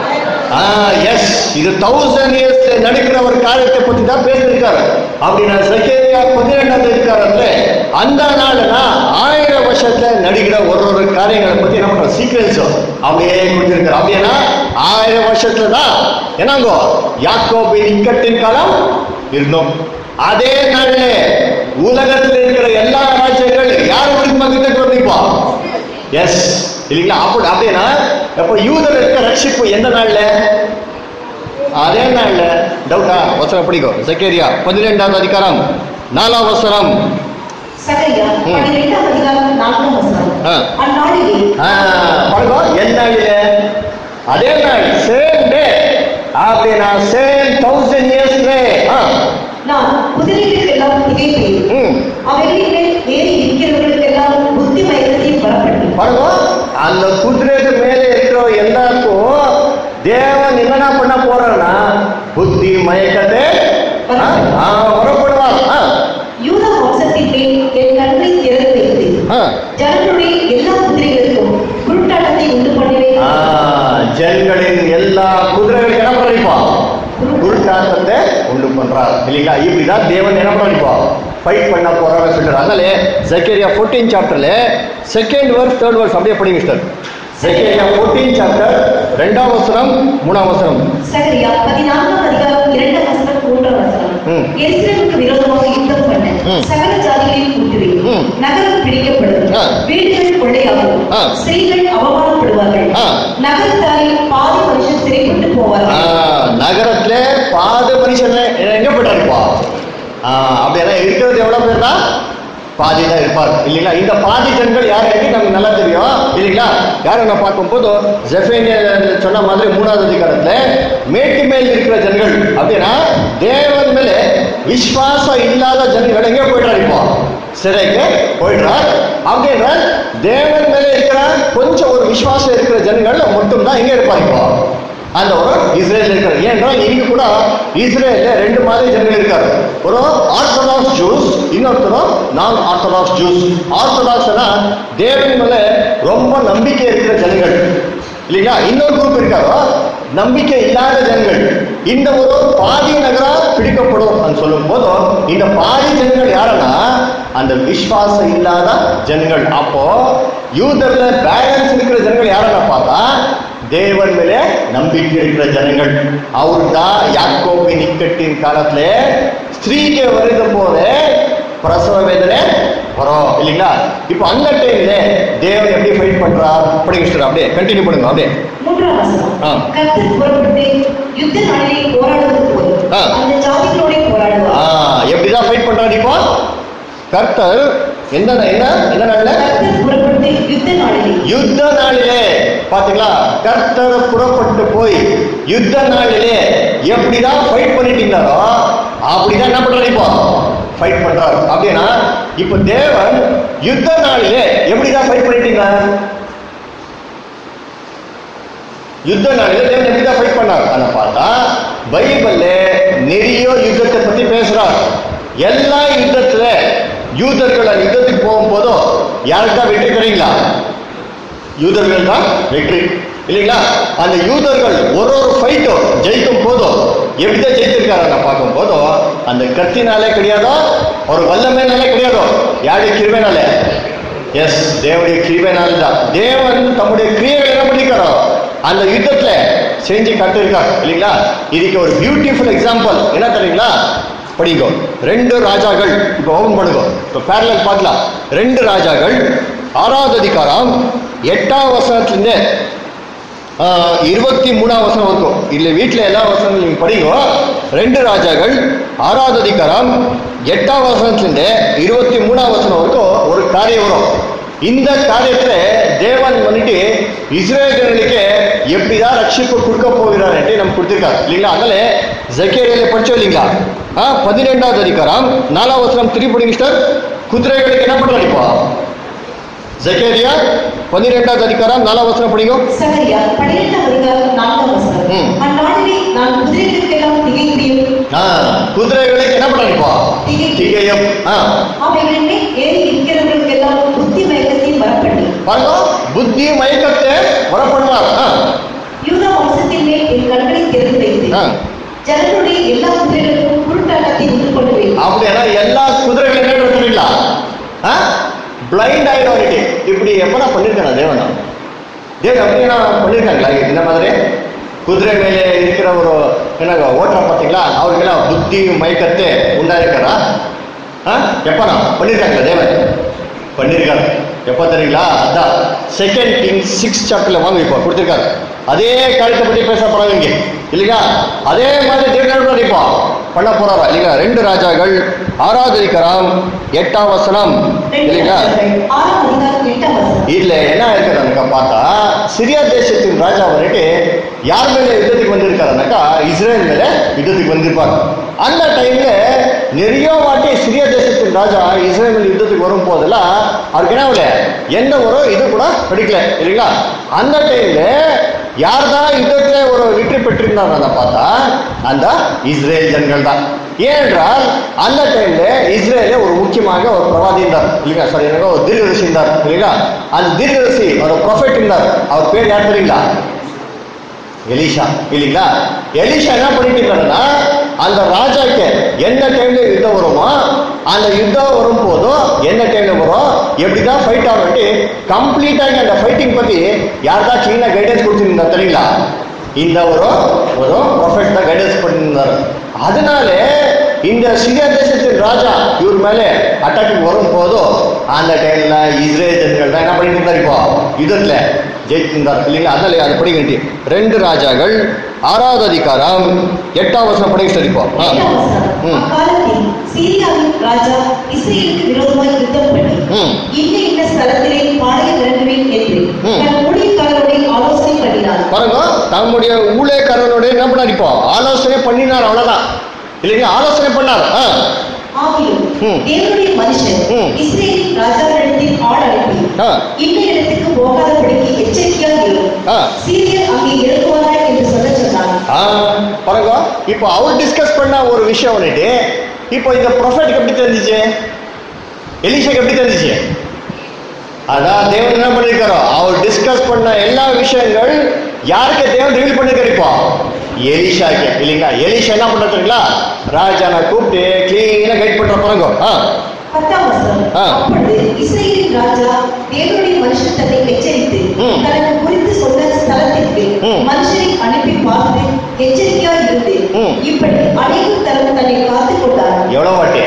எஸ் இது தௌசண்ட் இயர்ஸ் நடக்கிற ஒரு காரியத்தை பத்தி தான் பேசியிருக்காரு அப்படின்னா சக்கேரியா பதினெண்டாவது இருக்காருல்ல அந்த நாள்னா ஆயிரம் வருஷத்துல நடிக்கிற ஒரு ஒரு காரியங்களை பத்தி என்ன பண்றோம் சீக்வன்ஸ் அப்படியே கொடுத்திருக்காரு அப்படின்னா ஆயிரம் வருஷத்துல தான் என்னங்கோ யாக்கோபின் இக்கட்டின் காலம் இருந்தோம் அதே நாள்ல உலகத்தில் இருக்கிற எல்லா ராஜ்யங்கள் யார் வரைக்கும் கிட்ட வந்திருப்போம் எஸ் இல்லைங்களா அப்படி அப்படின்னா அப்போ யூதர் இருக்க ரட்சிப்பு எந்த நாள்ல அதே நாள்ல டவுட்டா வசனம் படிக்கும் சக்கேரியா பதினெண்டாவது அதிகாரம் நாலாம் வசனம் சகரியா ம். பன்னிரெண்டாம் அதிகாரம் நான்காம் வசனம் ஆ. அந்நாளிலே ஆ, பாருங்க எந்த நாள்ல அதே நாள் சேம் டே அப்படின்னா சேம் தௌசண்ட் இயர்ஸ்ல நான் குதிரைகளுக்கெல்லாம் திகைப்பேன் ம் அவைகளின் மேல் ஏறி இருக்கிறவர்களுக்கெல்லாம் புத்தி மயக்கத்தையும் வரப்பட்டேன் பாருங்க அந்த குதிரைக்கு மேலே இருக்கிற எல்லாருக்கும் தேவன் என்னென்ன பண்ண போறான்னா புத்தி மயக்கத்தை ஆ, ஆ, வரப்படுவார் ஆ, யூத வம்சத்தின் மேல் என் கண்ணை திறந்து வைத்து ஆ. ஜனங்களுடைய எல்லா குதிரைகளுக்கும் குருட்டாட்டத்தை உண்டு ஆ, பண்ணுவேன் ஜனங்களின் எல்லா குதிரைகளுக்கு என்ன பண்ணிப்பா குருட்டாட்டத்தை உண்டு பண்றார் இல்லைங்களா இப்படிதான் தேவன் என்ன பண்ணிப்பா ஃபைட் பண்ண போறாரு சொல்றாரு அதனால ஜக்கேரியா ஃபோர்டீன் சாப்டர்ல செகண்ட் வர்ஸ் தேர்ட் வர்ஸ் அப்படியே படிங்க சார் ஜக்கேரியா ஃபோர்டீன் சாப்டர் ரெண்டாம் வசனம் மூணாம் வசனம் சகரியா பதினான்காம் அதிகாரம் இரண்டாம் வசனம் மூன்றாம் வசனம் ம். எருசலேமுக்கு விரோதமாக யுத்தம் பண்ண ம். சகல ஜாதிகளையும் கூட்டுவேன் ம். நகரம் பிடிக்கப்படும் ஆ. வீடுகள் கொள்ளையாகும் ஆ. ஸ்திரீகள் அவமானப்படுவார்கள் ஆ. நகரத்தாரில் பாதி மனுஷன் சிறைப்பட்டு ஆ, போவார்கள் நகரத்துல பாத மனுஷன் எங்க போயிட்டாருப்பா அப்படின்னா இருக்கிறது எவ்வளவு பேர் தான் பாதி தான் இருப்பார் இல்லைங்களா இந்த பாதி ஜனங்கள் யார் இருக்கு நமக்கு நல்லா தெரியும் இல்லைங்களா யாரை நான் பார்க்கும்போது ஜெஃபேனிய சொன்ன மாதிரி மூணாவது அதிகாரத்துல மேட்டு மேல் இருக்கிற ஜனங்கள் அப்படின்னா தேவன் மேலே விசுவாசம் இல்லாத ஜனங்கள் எங்கே போயிடுறாரு இப்போ சிறைக்கு போயிடுறார் அப்படின்ற தேவன் மேலே இருக்கிற கொஞ்சம் ஒரு விசுவாசம் இருக்கிற ஜனங்கள் மட்டும்தான் எங்க இருப்பாங்க இப்போ அந்த ஒரு இஸ்ரேல் இருக்காரு ஏன்றால் இங்க கூட இஸ்ரேல்ல ரெண்டு மாதிரி ஜனங்கள் இருக்காரு ஒரு ஆர்த்தடாக்ஸ் ஜூஸ் இன்னொருத்தரும் நான் ஆர்த்தடாக்ஸ் ஜூஸ் ஆர்த்தடாக்ஸ்னா தேவன் மேல ரொம்ப நம்பிக்கை இருக்கிற ஜனங்கள் இல்லைங்களா இன்னொரு குரூப் இருக்காரோ நம்பிக்கை இல்லாத ஜனங்கள் இந்த ஒரு பாதி நகரா பிடிக்கப்படும் சொல்லும் போதும் இந்த பாதி ஜனங்கள் யாருன்னா அந்த விசுவாசம் இல்லாத ஜனங்கள் அப்போ யூதர்ல பேலன்ஸ் இருக்கிற ஜனங்கள் யாரன்னா பார்த்தா தேவன் மேலே நம்பிக்கை இருக்கிற ஜனங்கள் அவர் தான் யாக்கோபின் இக்கட்டின் காலத்துல ஸ்திரீக்கு வருது போல பிரசவ வேதனை வரும் இல்லைங்களா இப்போ அந்த டைம்ல தேவன் எப்படி ஃபைட் பண்றார் படிங்க sister, அப்படியே கண்டினியூ பண்ணுங்க அப்படியே மூன்றாம் வசனம் ஆ. கர்த்தர் புறப்பட்டு யுத்த நாளிலே போராடுவது போல் ஆ. அந்த ஜாதிகளோட ஆ, போராடுவார் எப்படிதான் ஃபைட் பண்றாரு இப்போ கர்த்தர் என்ன என்ன என்ன நாள்ல கர்த்தர் புறப்பட்டு யுத்த நாளிலே யுத்த நாளிலே பாத்தீங்களா கர்த்தர் புறப்பட்டு போய் யுத்த நாளிலே எப்படிதான் ஃபைட் பண்ணிட்டீங்களோ அப்படிதான் என்ன பண்றாரு இப்போ ஃபைட் பண்றாரு அப்படின்னா இப்போ தேவன் யுத்த நாளிலே எப்படிதான் ஃபைட் பண்ணிட்டீங்க யுத்த நாளிலே தேவன் எப்படிதான் ஃபைட் பண்ணார் ஆனா பார்த்தா பைபிள்ல நிறைய யுத்தத்தை பத்தி பேசுறார் எல்லா யுத்தத்துல யூதர்கள் அந்த யுத்தத்துக்கு போகும்போதும் யாருக்கு தான் வெற்றி கிடைங்களா யூதர்கள் தான் வெற்றி இல்லைங்களா அந்த யூதர்கள் ஒரு ஒரு ஃபைட்டும் ஜெயிக்கும் போதும் எப்படிதான் ஜெயித்திருக்காரு நான் பார்க்கும் போதும் அந்த கத்தினாலே கிடையாதோ ஒரு வல்லமைனாலே கிடையாதோ யாருடைய கிருபைனாலே எஸ் தேவனுடைய கிருபைனால தான் தேவன் தம்முடைய கிரியைகளை என்ன பண்ணிருக்காரோ அந்த யுத்தத்துல செஞ்சு கட்டிருக்கார் இல்லைங்களா இதுக்கு ஒரு பியூட்டிஃபுல் எக்ஸாம்பிள் என்ன தெரியுங்களா படிங்கோ ரெண்டு ராஜாக்கள் இப்போ ஓபன் பண்ணுங்க இப்போ பேரலல் பார்க்கலாம் ரெண்டு ராஜாக்கள் ஆறாவது அதிகாரம் எட்டாம் வசனத்துலேருந்து இருபத்தி மூணாம் வசனம் இருக்கும் இல்லை வீட்டில் எல்லா வசனங்களும் நீங்கள் படிங்க ரெண்டு ராஜாக்கள் ஆறாவது அதிகாரம் எட்டாம் வசனத்துலேருந்து இருபத்தி மூணாம் வசனம் வரைக்கும் ஒரு காரியம் வரும் இந்த காரியத்துல தேவன் வந்துட்டு இஸ்ரேலர்களுக்கு எப்படிதான் ரட்சிப்பு கொடுக்க போகிறார் என்று நம்ம கொடுத்திருக்காரு இல்லைங்களா அதனால ஜக்கேரியில படிச்சோம் இல்லைங்களா ஆ பதினெண்டாவது அதிகாரம் நாலாம் வசனம் திருப்பி சார் குதிரைகளுக்கு என்ன பண்றாரு இப்போ ஜக்கேரியா பன்னிரெண்டாவது அதிகாரம் நாலாம் வசனம் படிங்க சகரியா பன்னிரெண்டாம் அதிகாரம் நான்காம் வசனம் ம். அந்நாளிலே நான் குதிரைகளுக்கெல்லாம் திகைப்பையும் ஆ குதிரைகளுக்கு என்ன பண்றாரு இப்போ திகை- திகையம் ஆ அவைகளின் மேல் ஏறி இருக்கிறவர்களுக்கெல்லாம் புத்தி மயக்கத்தையும் வரப்பட்டேன் பாருங்க புத்தி மயக்கத்தை வரப்படுவார் ஆ, யூதா வம்சத்தின் மேல் என் கண்களை திறந்து வைத்து ஆ. ஜனங்களுடைய எல்லா குதிரைகளுக்கும் குருட்டாட்டத்தை உண்டு கொண்டு வை அப்படின்னா எல்லா குதிரைகளும் என்ன தெரியுங்களா பிளைண்ட் ஆயிடும் அவருக்கு இப்படி எப்பனா பண்ணிருக்கானா தேவனா தேவன் அப்படின்னா பண்ணிருக்காங்களா இந்த மாதிரி குதிரை மேலே இருக்கிற ஒரு என்ன ஓட்டுற பார்த்தீங்களா அவருக்கெல்லாம் புத்தி மயக்கத்தை உண்டாயிருக்காரா ஆ எப்பனா பண்ணிருக்காங்களா தேவன் பண்ணிருக்காரு எப்போ தெரியுங்களா அதான் செகண்ட் கிங் சிக்ஸ் சாப்டர்ல வாங்க இப்போ கொடுத்துருக்காரு அதே காரியத்தை பற்றி பேச போறாங்க இங்க இல்லைங்களா அதே மாதிரி தேவன் இப்போ பண்ண போறாரா இல்லைங்களா ரெண்டு ராஜாக்கள் ஆராதரிக்கிறாம் எட்டாம் வசனம் இல்லைங்களா ஆறாம் அதிகாரம் எட்டாம் வசனம் இதுல என்ன இருக்கிறானுக்கா பார்த்தா சிரியா தேசத்தின் ராஜா வந்துட்டு யார் மேல யுத்தத்துக்கு வந்திருக்காருனாக்கா இஸ்ரேல் மேல யுத்தத்துக்கு வந்திருப்பாங்க அந்த டைம்ல நிறைய வாட்டி சிரியா தேசத்தின் ராஜா இஸ்ரேல் மேல யுத்தத்துக்கு வரும் போதெல்லாம் அவருக்கு என்ன ஆகல எந்த ஒரு இது கூட கிடைக்கல இல்லைங்களா அந்த டைம்ல யார் தான் யுத்தத்துல ஒரு வெற்றி பெற்றிருந்தாங்க பார்த்தா அந்த இஸ்ரேல் ஜனங்கள் தான் ஏனென்றால் அந்த டைம்ல இஸ்ரேல ஒரு முக்கியமாக ஒரு பிரவாதி இருந்தார் இல்லைங்களா சாரி எனக்கு ஒரு தீர்க்கதரிசி இருந்தார் இல்லைங்களா அந்த தீர்க்கதரிசி ஒரு ப்ரொஃபெட் இருந்தார் அவர் பேர் யார் தெரியுங்களா எலிஷா இல்லைங்களா எலிஷா என்ன பண்ணிட்டு இருக்காருன்னா அந்த ராஜாக்கு எந்த டைம்ல யுத்தம் வருமோ அந்த யுத்தம் வரும் போதும் எந்த டைம்ல வரும் எப்படிதான் ஃபைட் ஆகும்ட்டு கம்ப்ளீட்டாக அந்த ஃபைட்டிங் பத்தி யார் தான் கிளீனாக கைடன்ஸ் கொடுத்துருந்தா தெரியுங்களா இந்த ஒரு ஒரு ப்ரொஃபெட் தான் கைடன்ஸ் பண்ணியிருந்தார் அதனால இந்த சிரியா தேசத்தின் ராஜா இவர் மேலே அட்டாக்கு வரும் போதும் அந்த டைம்ல இஸ்ரேல் ஜனங்கள் தான் என்ன பண்ணிட்டு இருந்தார் இப்போ யுத்தத்துல ஜெயிச்சிருந்தார் இல்லைங்களா அதனால அது படிக்க வேண்டிய ரெண்டு ராஜாக்கள் ஆறாவது அதிகாரம் எட்டாம் வசனம் படிக்க சரிப்போம் எட்டாம் வசனம் ம். அக்காலத்தில் சீரியாவின் ராஜா இஸ்ரேலுக்கு விரோதமாய் யுத்தம் பண்ணி ம். இன்ன இன்ன ஸ்தலத்திலே பாளையம் இறங்குவேன் என்று ம். தன் ஊழியக்காரருடைய ஆலோசனை பண்ணினார் பாருங்க தம்முடைய ஊழியக்காரனோட என்ன பண்ணார் இப்போ ஆலோசனை பண்ணினார் அவ்வளவுதான் இல்லைங்களா ஆலோசனை பண்ணார் ஆ. ஆகிலும் ம். தேவனுடைய மனுஷன் ம். இஸ்ரேலின் ராஜாவிடத்தில் ஆள் அனுப்பி ஆ. இந்த இடத்துக்கு போகாதபடிக்கு எச்சரிக்கையாக இரு ஆ. சீரியர் அங்கே இறங்குவார்கள் என்று சொல்ல சொன்னார் ஆ, பாருங்க இப்போ அவர் டிஸ்கஸ் பண்ண ஒரு விஷயம் வந்துட்டு இப்போ இந்த ப்ரொஃபெட்க்கு எப்படி தெரிஞ்சிச்சு எலிஷாக்கு எப்படி தெரிஞ்சிச்சு அதான் தேவன் என்ன பண்ணிருக்காரோ அவர் டிஸ்கஸ் பண்ண எல்லா விஷயங்கள் யாருக்கு தேவன் ரிவீல் பண்ணிருக்காரு இப்போ எலிஷாக்கு இல்லைங்களா எலிஷா என்ன பண்றது தெரியுங்களா ராஜானை கூப்பிட்டு கிளீனா கைட் பண்ற பாருங்க ஆ பத்தாம் வசனம் ஆ. அப்பொழுது இஸ்ரேலின் ராஜா தேவனுடைய மனுஷன் தன்னை எச்சரித்து ம். தனக்கு குறித்து சொன்ன ஸ்தலத்திற்கு ம். மனுஷரை அனுப்பி பார்த்து எச்சரிக்கையாக இருந்து ம். இப்படி அநேக தரம் தன்னை காத்துக் கொண்டார் எவ்வளவு வாட்டி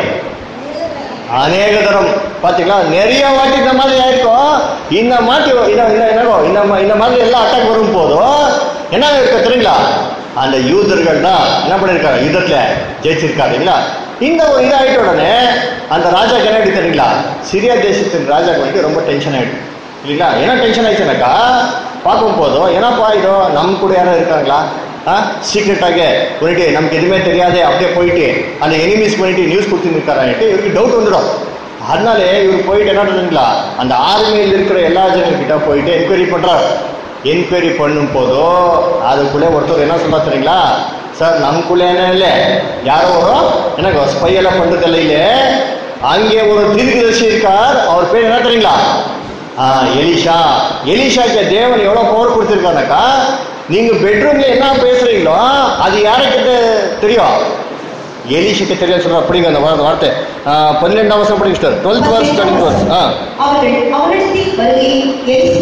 அநேக தரம் பாத்தீங்களா நிறைய வாட்டி இந்த மாதிரி ஆயிருக்கும் இந்த மாட்டி இந்த இந்த என்னகோ இந்த மா- இந்த மாதிரி எல்லாம் அட்டாக் வரும் போதும் என்ன இருக்க தெரியுங்களா அந்த யூதர்கள் தான் என்ன பண்ணிருக்காங்க யுத்தத்துல ஜெயிச்சிருக்காரு இல்லைங்களா இந்த ஒரு இதாயிட்ட உடனே அந்த ராஜாக்கு என்ன ஆயிடுச்சு தெரியுங்களா சிரியா தேசத்தின் ராஜாக்கு வந்து ரொம்ப டென்ஷன் ஆயிடுச்சு இல்லைங்களா என்ன டென்ஷன் ஆயிடுச்சுனாக்கா பார்க்கும் போதும் என்னப்பா இதோ நம்ம கூட யாரும் இருக்காங்களா சீக்ரெட்டாக போயிட்டு நமக்கு எதுவுமே தெரியாது அப்படியே போயிட்டு அந்த எனிமீஸ் பண்ணிட்டு நியூஸ் கொடுத்துருக்காரான்ட்டு இவருக்கு டவுட் வந்துடும் அதனால இவர் போயிட்டு என்ன பண்ணுங்களா அந்த ஆர்மியில் இருக்கிற எல்லா ஜனங்கிட்ட போயிட்டு என்கொயரி பண்றார் என்கொயரி பண்ணும் போதோ அதுக்குள்ளே ஒருத்தர் என்ன சொல்றா தெரியுங்களா சார் நமக்குள்ளே என்ன இல்லை யாரோ ஒரு என்ன ஸ்பை எல்லாம் பண்றது இல்லை அங்கே ஒரு தீர்க்கதரிசி இருக்கார் அவர் பேர் என்ன தெரியுங்களா ஆ, எலிஷா எலிஷாக்கு தேவன் எவ்வளவு பவர் கொடுத்திருக்கானாக்கா நீங்க பெட்ரூம்ல என்ன பேசுறீங்களோ அது யாருக்கிட்ட தெரியும் எலிஷாக்கு தெரியும் சொல்ற அப்படிங்க அந்த வா- வார்த்தை ஆ, பன்னிரெண்டாம் வருஷம் படிங்க சார் டுவெல்த் வருஷம் டுவெல்த் வருஷம் ஆ அவர்கள் அவனிடத்தில் வருகையில் எலி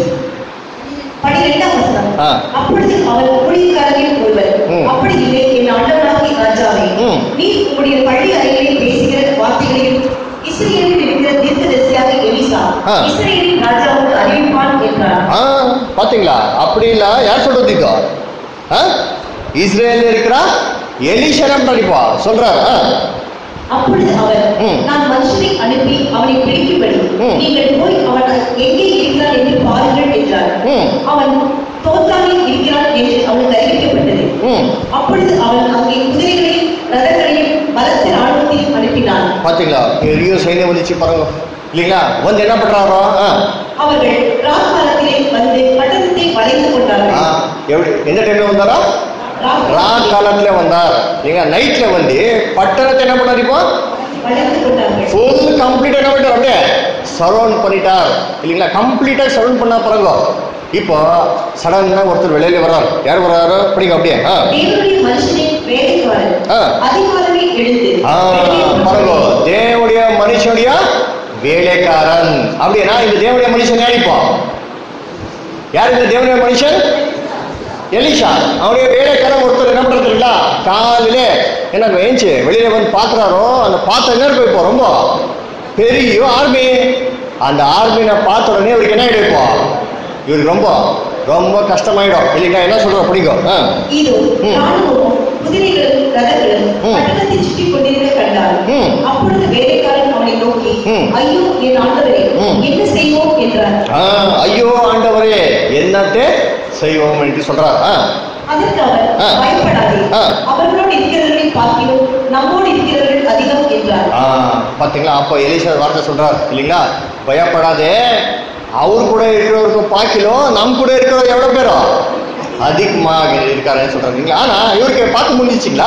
பனிரெண்டாம் வசனம் ஆ. அப்பொழுது அவன் ஊழியக்காரரில் ஒருவர் ம். அப்படி இல்லை என் ஆண்டவனாகிய ராஜாவே ம். நீ உம்முடைய பள்ளி அறைகளில் பேசுகிற வார்த்தைகளில் இஸ்ரேலில் இருக்கிற தீர்க்கதரிசியாக எலிசா ஆ. இஸ்ரேலின் ராஜாவுக்கு அறிவிப்பான் என்றார் ஆ பாத்தீங்களா அப்படி இல்ல யார் சொல்றது இது ஆ? இஸ்ரேல்ல இருக்கிற எலிஷனம் படிப்பா சொல்றாரு ஆ. அப்பொழுது அவர் ம். நான் மனுஷனை அனுப்பி அவனை பிடிக்கும்படி ம். நீங்கள் போய் அவன் எங்கே இருக்கிறான் என்று பாருங்கள் என்றார் ம். அவன் தோத்தானில் இருக்கிறான் என்று அவனுக்கு அறிவிக்கப்பட்டது ம் அப்பொழுது அவன் அங்கே குதிரைகளையும் ரதங்களையும் பலத்த ராணுவத்தையும் அனுப்பினான் பாத்தீங்களா பெரிய சைன்யம் வந்துச்சு பாருங்க இல்லைங்களா வந்து என்ன பண்றாரோ ஆ. அவர்கள் ராக்காலத்திலே வந்து பட்டணத்தை வளைந்து ஆ, கொண்டார்கள் எப்படி எந்த டைம்ல வந்தாரா ராக்காலத்திலே ராத் காலத்துல வந்தார் நீங்க நைட்ல வந்து பட்டணத்தை என்ன பண்ணாரு இப்போ வளைந்து கொண்டார்கள் ஃபுல் கம்ப்ளீட் என்ன பண்ணிட்டார் அப்படியே சரௌண்ட் பண்ணிட்டார் இல்லைங்களா கம்ப்ளீட்டா சரௌண்ட் பண்ண பிறகு இப்போ சடனா ஒருத்தர் வெளியில வர்றாரு யார் வர்றாரு படிங்க அப்படியே ஆ. தேவனுடைய மனுஷனின் வேலைக்காரன் ஆ. அதிகாலமே எழுந்து ஆ, வெளியே பாருங்க புறப்பட்டு, தேவனுடைய மனுஷனுடைய வேலைக்காரன் அப்படின்னா இந்த தேவனுடைய மனுஷன் யார் இப்போ யார் இந்த தேவனுடைய மனுஷன் எலிஷா அவனுடைய வேலைக்காரன் ஒருத்தர் என்ன பண்றதுங்களா காலையிலே என்ன வேஞ்சு வெளியில வந்து பாக்குறாரோ அந்த பார்த்த என்ன இருக்கும் இப்போ ரொம்ப பெரிய ஆர்மி அந்த ஆர்மினை பார்த்த உடனே இவருக்கு என்ன ஆயிடும் இப்போ இவருக்கு ரொம்ப ரொம்ப கஷ்டமாயிடும் இல்லைங்களா என்ன சொல்ற பிடிக்கும் ஆ இதோ ம். ராணுவமும் குதிரைகளும் ரதங்களும் ம். பட்டணத்தை சுற்றி கொண்டிருக்க கண்டார் ம். அப்பொழுது வேலைக்காரன் அவனை நோக்கி ம். ஐயோ என் ஆண்டவரே ம். என்ன செய்வோம் என்றார் ஆ, ஐயோ ஆண்டவரே என்னத்தே செய்வோம் என்று சொல்றார் ஆ, அதற்கு அவர் ஆ. பயப்படாதே ஆ. அவர்களோடு இருக்கிறவர்களை பார்க்கிறோம் நம்மோடு இருக்கிறவர்கள் அதிகம் என்றார் ஆ, பாத்தீங்களா அப்போ எலிசா வார்த்தை சொல்றார் இல்லைங்களா பயப்படாதே அவர் கூட இருக்கிறவருக்கு பாக்கிலோ நம் கூட இருக்கிறவர் எவ்வளவு பேரோ அதிகமாக இருக்காருன்னு சொல்றாரு இல்லைங்களா ஆனா இவருக்கு பார்த்து முடிஞ்சிச்சிங்களா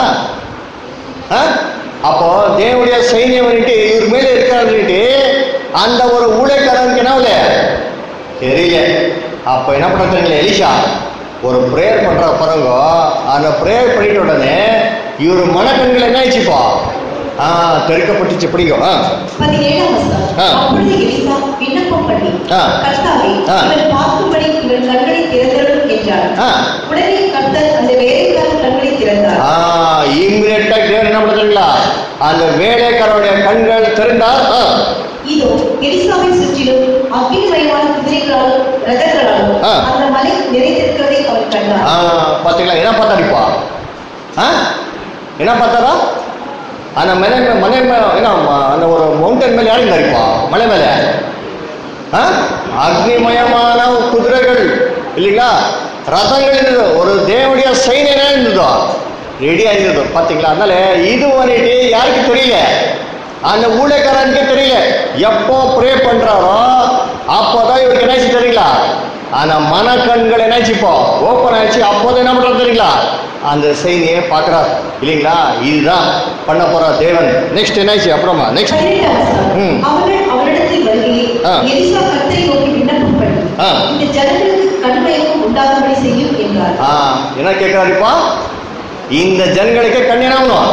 ஆ? அப்போ தேவனுடைய சைன்யம் வந்துட்டு இவர் மேல இருக்காருன்னுட்டு அந்த ஒரு ஊழியக்காரனுக்கு என்ன ஆகல? தெரியல அப்ப என்ன பண்ண தெரியல எலிஷா ஒரு ப்ரேயர் பண்ற பாருங்க அந்த ப்ரேயர் பண்ணிட்ட உடனே இவர் மனக்கண்கள் என்ன ஆயிடுச்சுப்பா ஆ தெருக்கப்பட்டுச்சு பிடிக்கும் ஆ பதினேழாம் வசனம் ஆ. அப்பொழுது எலிசா விண்ணப்பம் பண்ணி ஆ. கர்த்தாவே ஆ. இவன் பார்க்கும்படி இவன் கண்களை திறந்தரும் என்றார் ஆ. உடனே கர்த்தர் அந்த வேலைக்காரன் கண்களை திறந்தார் ஆ இம்மிடியட்டா தேவன் என்ன பண்ணுறீங்களா அந்த வேலைக்காரருடைய கண்கள் திறந்தார் ஆ இதோ எலிசாவை சுற்றிலும் அக்னிமயமான குதிரைகளாலும் ரதங்களாலும் ஆ. அந்த மலை நிறைந்திருக்கிறதை அவன் கண்டார் ஆ, பாத்தீங்களா என்ன பார்த்தாடிப்பா ஆ என்ன பார்த்தாரா அந்த மலை மே- மலை மேல என்ன ம- அந்த ஒரு மவுண்டன் மேல யார் இருந்தாருப்பா மலை மேல ஆ? அக்னிமயமான குதிரைகள் இல்லைங்களா ரதங்கள் இருந்தது ஒரு தேவனுடைய சைன்யம் இருந்ததோ ரெடியா இருந்தது பாத்தீங்களா அதனால இது வந்துட்டு யாருக்கு தெரியல அந்த ஊழியக்காரனுக்கு தெரியல எப்போ ப்ரே பண்றாரோ அப்போதான் இவருக்கு என்னாச்சு தெரியுங்களா அந்த மனக்கண்கள் என்னாச்சுப்போ ஓப்பன் ஆயிடுச்சு அப்போதான் என்ன பண்றது தெரியுங்களா அந்த செய்தியை பார்க்கறார் இல்லைங்களா இதுதான் பண்ண போற தேவன் நெக்ஸ்ட் என்னாச்சு அப்புறமா நெக்ஸ்ட் பதினெட்டாம் வசனம். ம். அவர்கள் அவரிடத்தில் வருகையில் ஆ. எலிசா கர்த்தரை நோக்கி விண்ணப்பம் பண்ணி ஆ. இந்த ஜனங்களுக்கு கண்மயக்கம் உண்டாகும்படி செய்யும் என்றார் ஆ என்ன கேட்கிறாருப்பா இந்த ஜனங்களுக்கு கண் என்ன ஆகணும்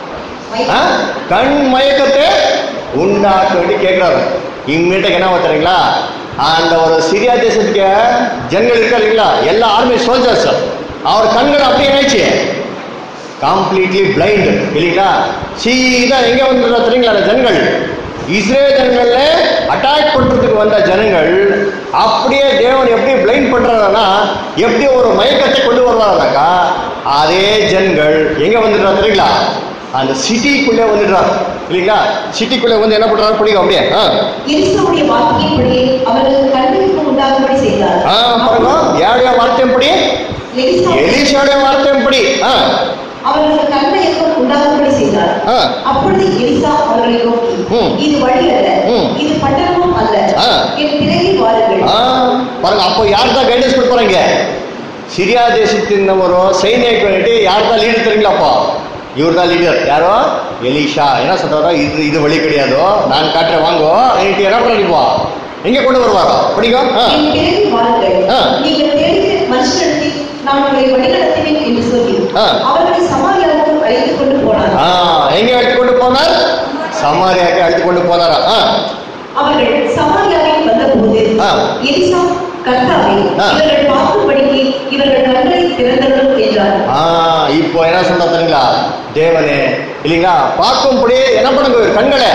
ஆ? கண் மயக்கத்தை உண்டாக்க வேண்டி கேட்கிறாரு இம்மீட்டக்கு என்ன தெரியுங்களா அந்த ஒரு சிரியா தேசத்துக்கு ஜனங்கள் இருக்கா இல்லைங்களா எல்லா ஆர்மி சோல்ஜர்ஸ் அவர் கண்கள் அப்படியே என்னாச்சு கம்ப்ளீட்லி பிளைண்ட் இல்லைங்களா சீதா எங்க வந்துடுறா தெரியுங்களா அந்த ஜனங்கள் இஸ்ரேல் ஜனங்கள்ல அட்டாக் பண்றதுக்கு வந்த ஜனங்கள் அப்படியே தேவன் எப்படி பிளைண்ட் பண்றாருன்னா எப்படி ஒரு மயக்கத்தை கொண்டு வருவாருனாக்கா அதே ஜனங்கள் எங்க வந்துடுறா தெரியுங்களா அந்த சிட்டிக்குள்ளே வந்துடுறார் இல்லைங்களா சிட்டிக்குள்ளே வந்து என்ன பண்றாரு பிடிக்கும் அப்படியே ஆ எலிசாவுடைய வார்த்தையின்படியே அவர்களுக்கு கண்மயக்கம் உண்டாகும்படி செய்தார் ஆ பாருங்க யாருடைய வார்த்தைப்படி எலிசா எலிசாவுடைய வார்த்தைப்படி ஆ அவர்களுக்கு கண்மயக்கம் உண்டாகும்படி செய்தார் ஆ அப்பொழுது எலிசா அவர்களை நோக்கி ம். இது வழி அல்ல ம். இது பட்டணமும் அல்ல ஆ. என் பிறகே வாருங்கள் ஆ, பாருங்க அப்போ யார் தான் கைடன்ஸ் கொடுப்பாங்க சிரியா தேசத்தின் ஒரு சைனியக்கு வேண்டி யார் தான் லீடர் தெரியுங்களாப்பா இவர் தான் லீடர் யாரோ எலிஷா என்ன சொல்றாரோ இது இது வழி கிடையாதோ நான் காட்டுறேன் வாங்கோ எனக்கு என்ன பண்ணிப்பா எங்க கொண்டு வருவாரோ படிக்கும் ஆ என் பிறகே வாருங்கள் ஆ. நீங்கள் தேடுகிற மனுஷனிடத்தில் நான் உங்களை வழிநடத்துவேன் என்று சொல்லி ஆ. அவர்களை சமாரியாவுக்கு அழைத்துக் கொண்டு போனார் ஆ எங்க அழைத்து கொண்டு போனார் சமாரியாக்கு அழைத்து கொண்டு போனாரா ஆ அவர்கள் சமாரியாவில் வந்தபோது ஆ. எலிசா கர்த்தாவே ஆ. இவர்கள் பார்க்கும்படிக்கு இவர்கள் கண்களை திறந்தரும் என்றார் ஆ இப்போ என்ன சொல்றா தெரியுங்களா தேவனே இல்லைங்களா பார்க்கும்படி என்ன பண்ணுங்க இவர் கண்களை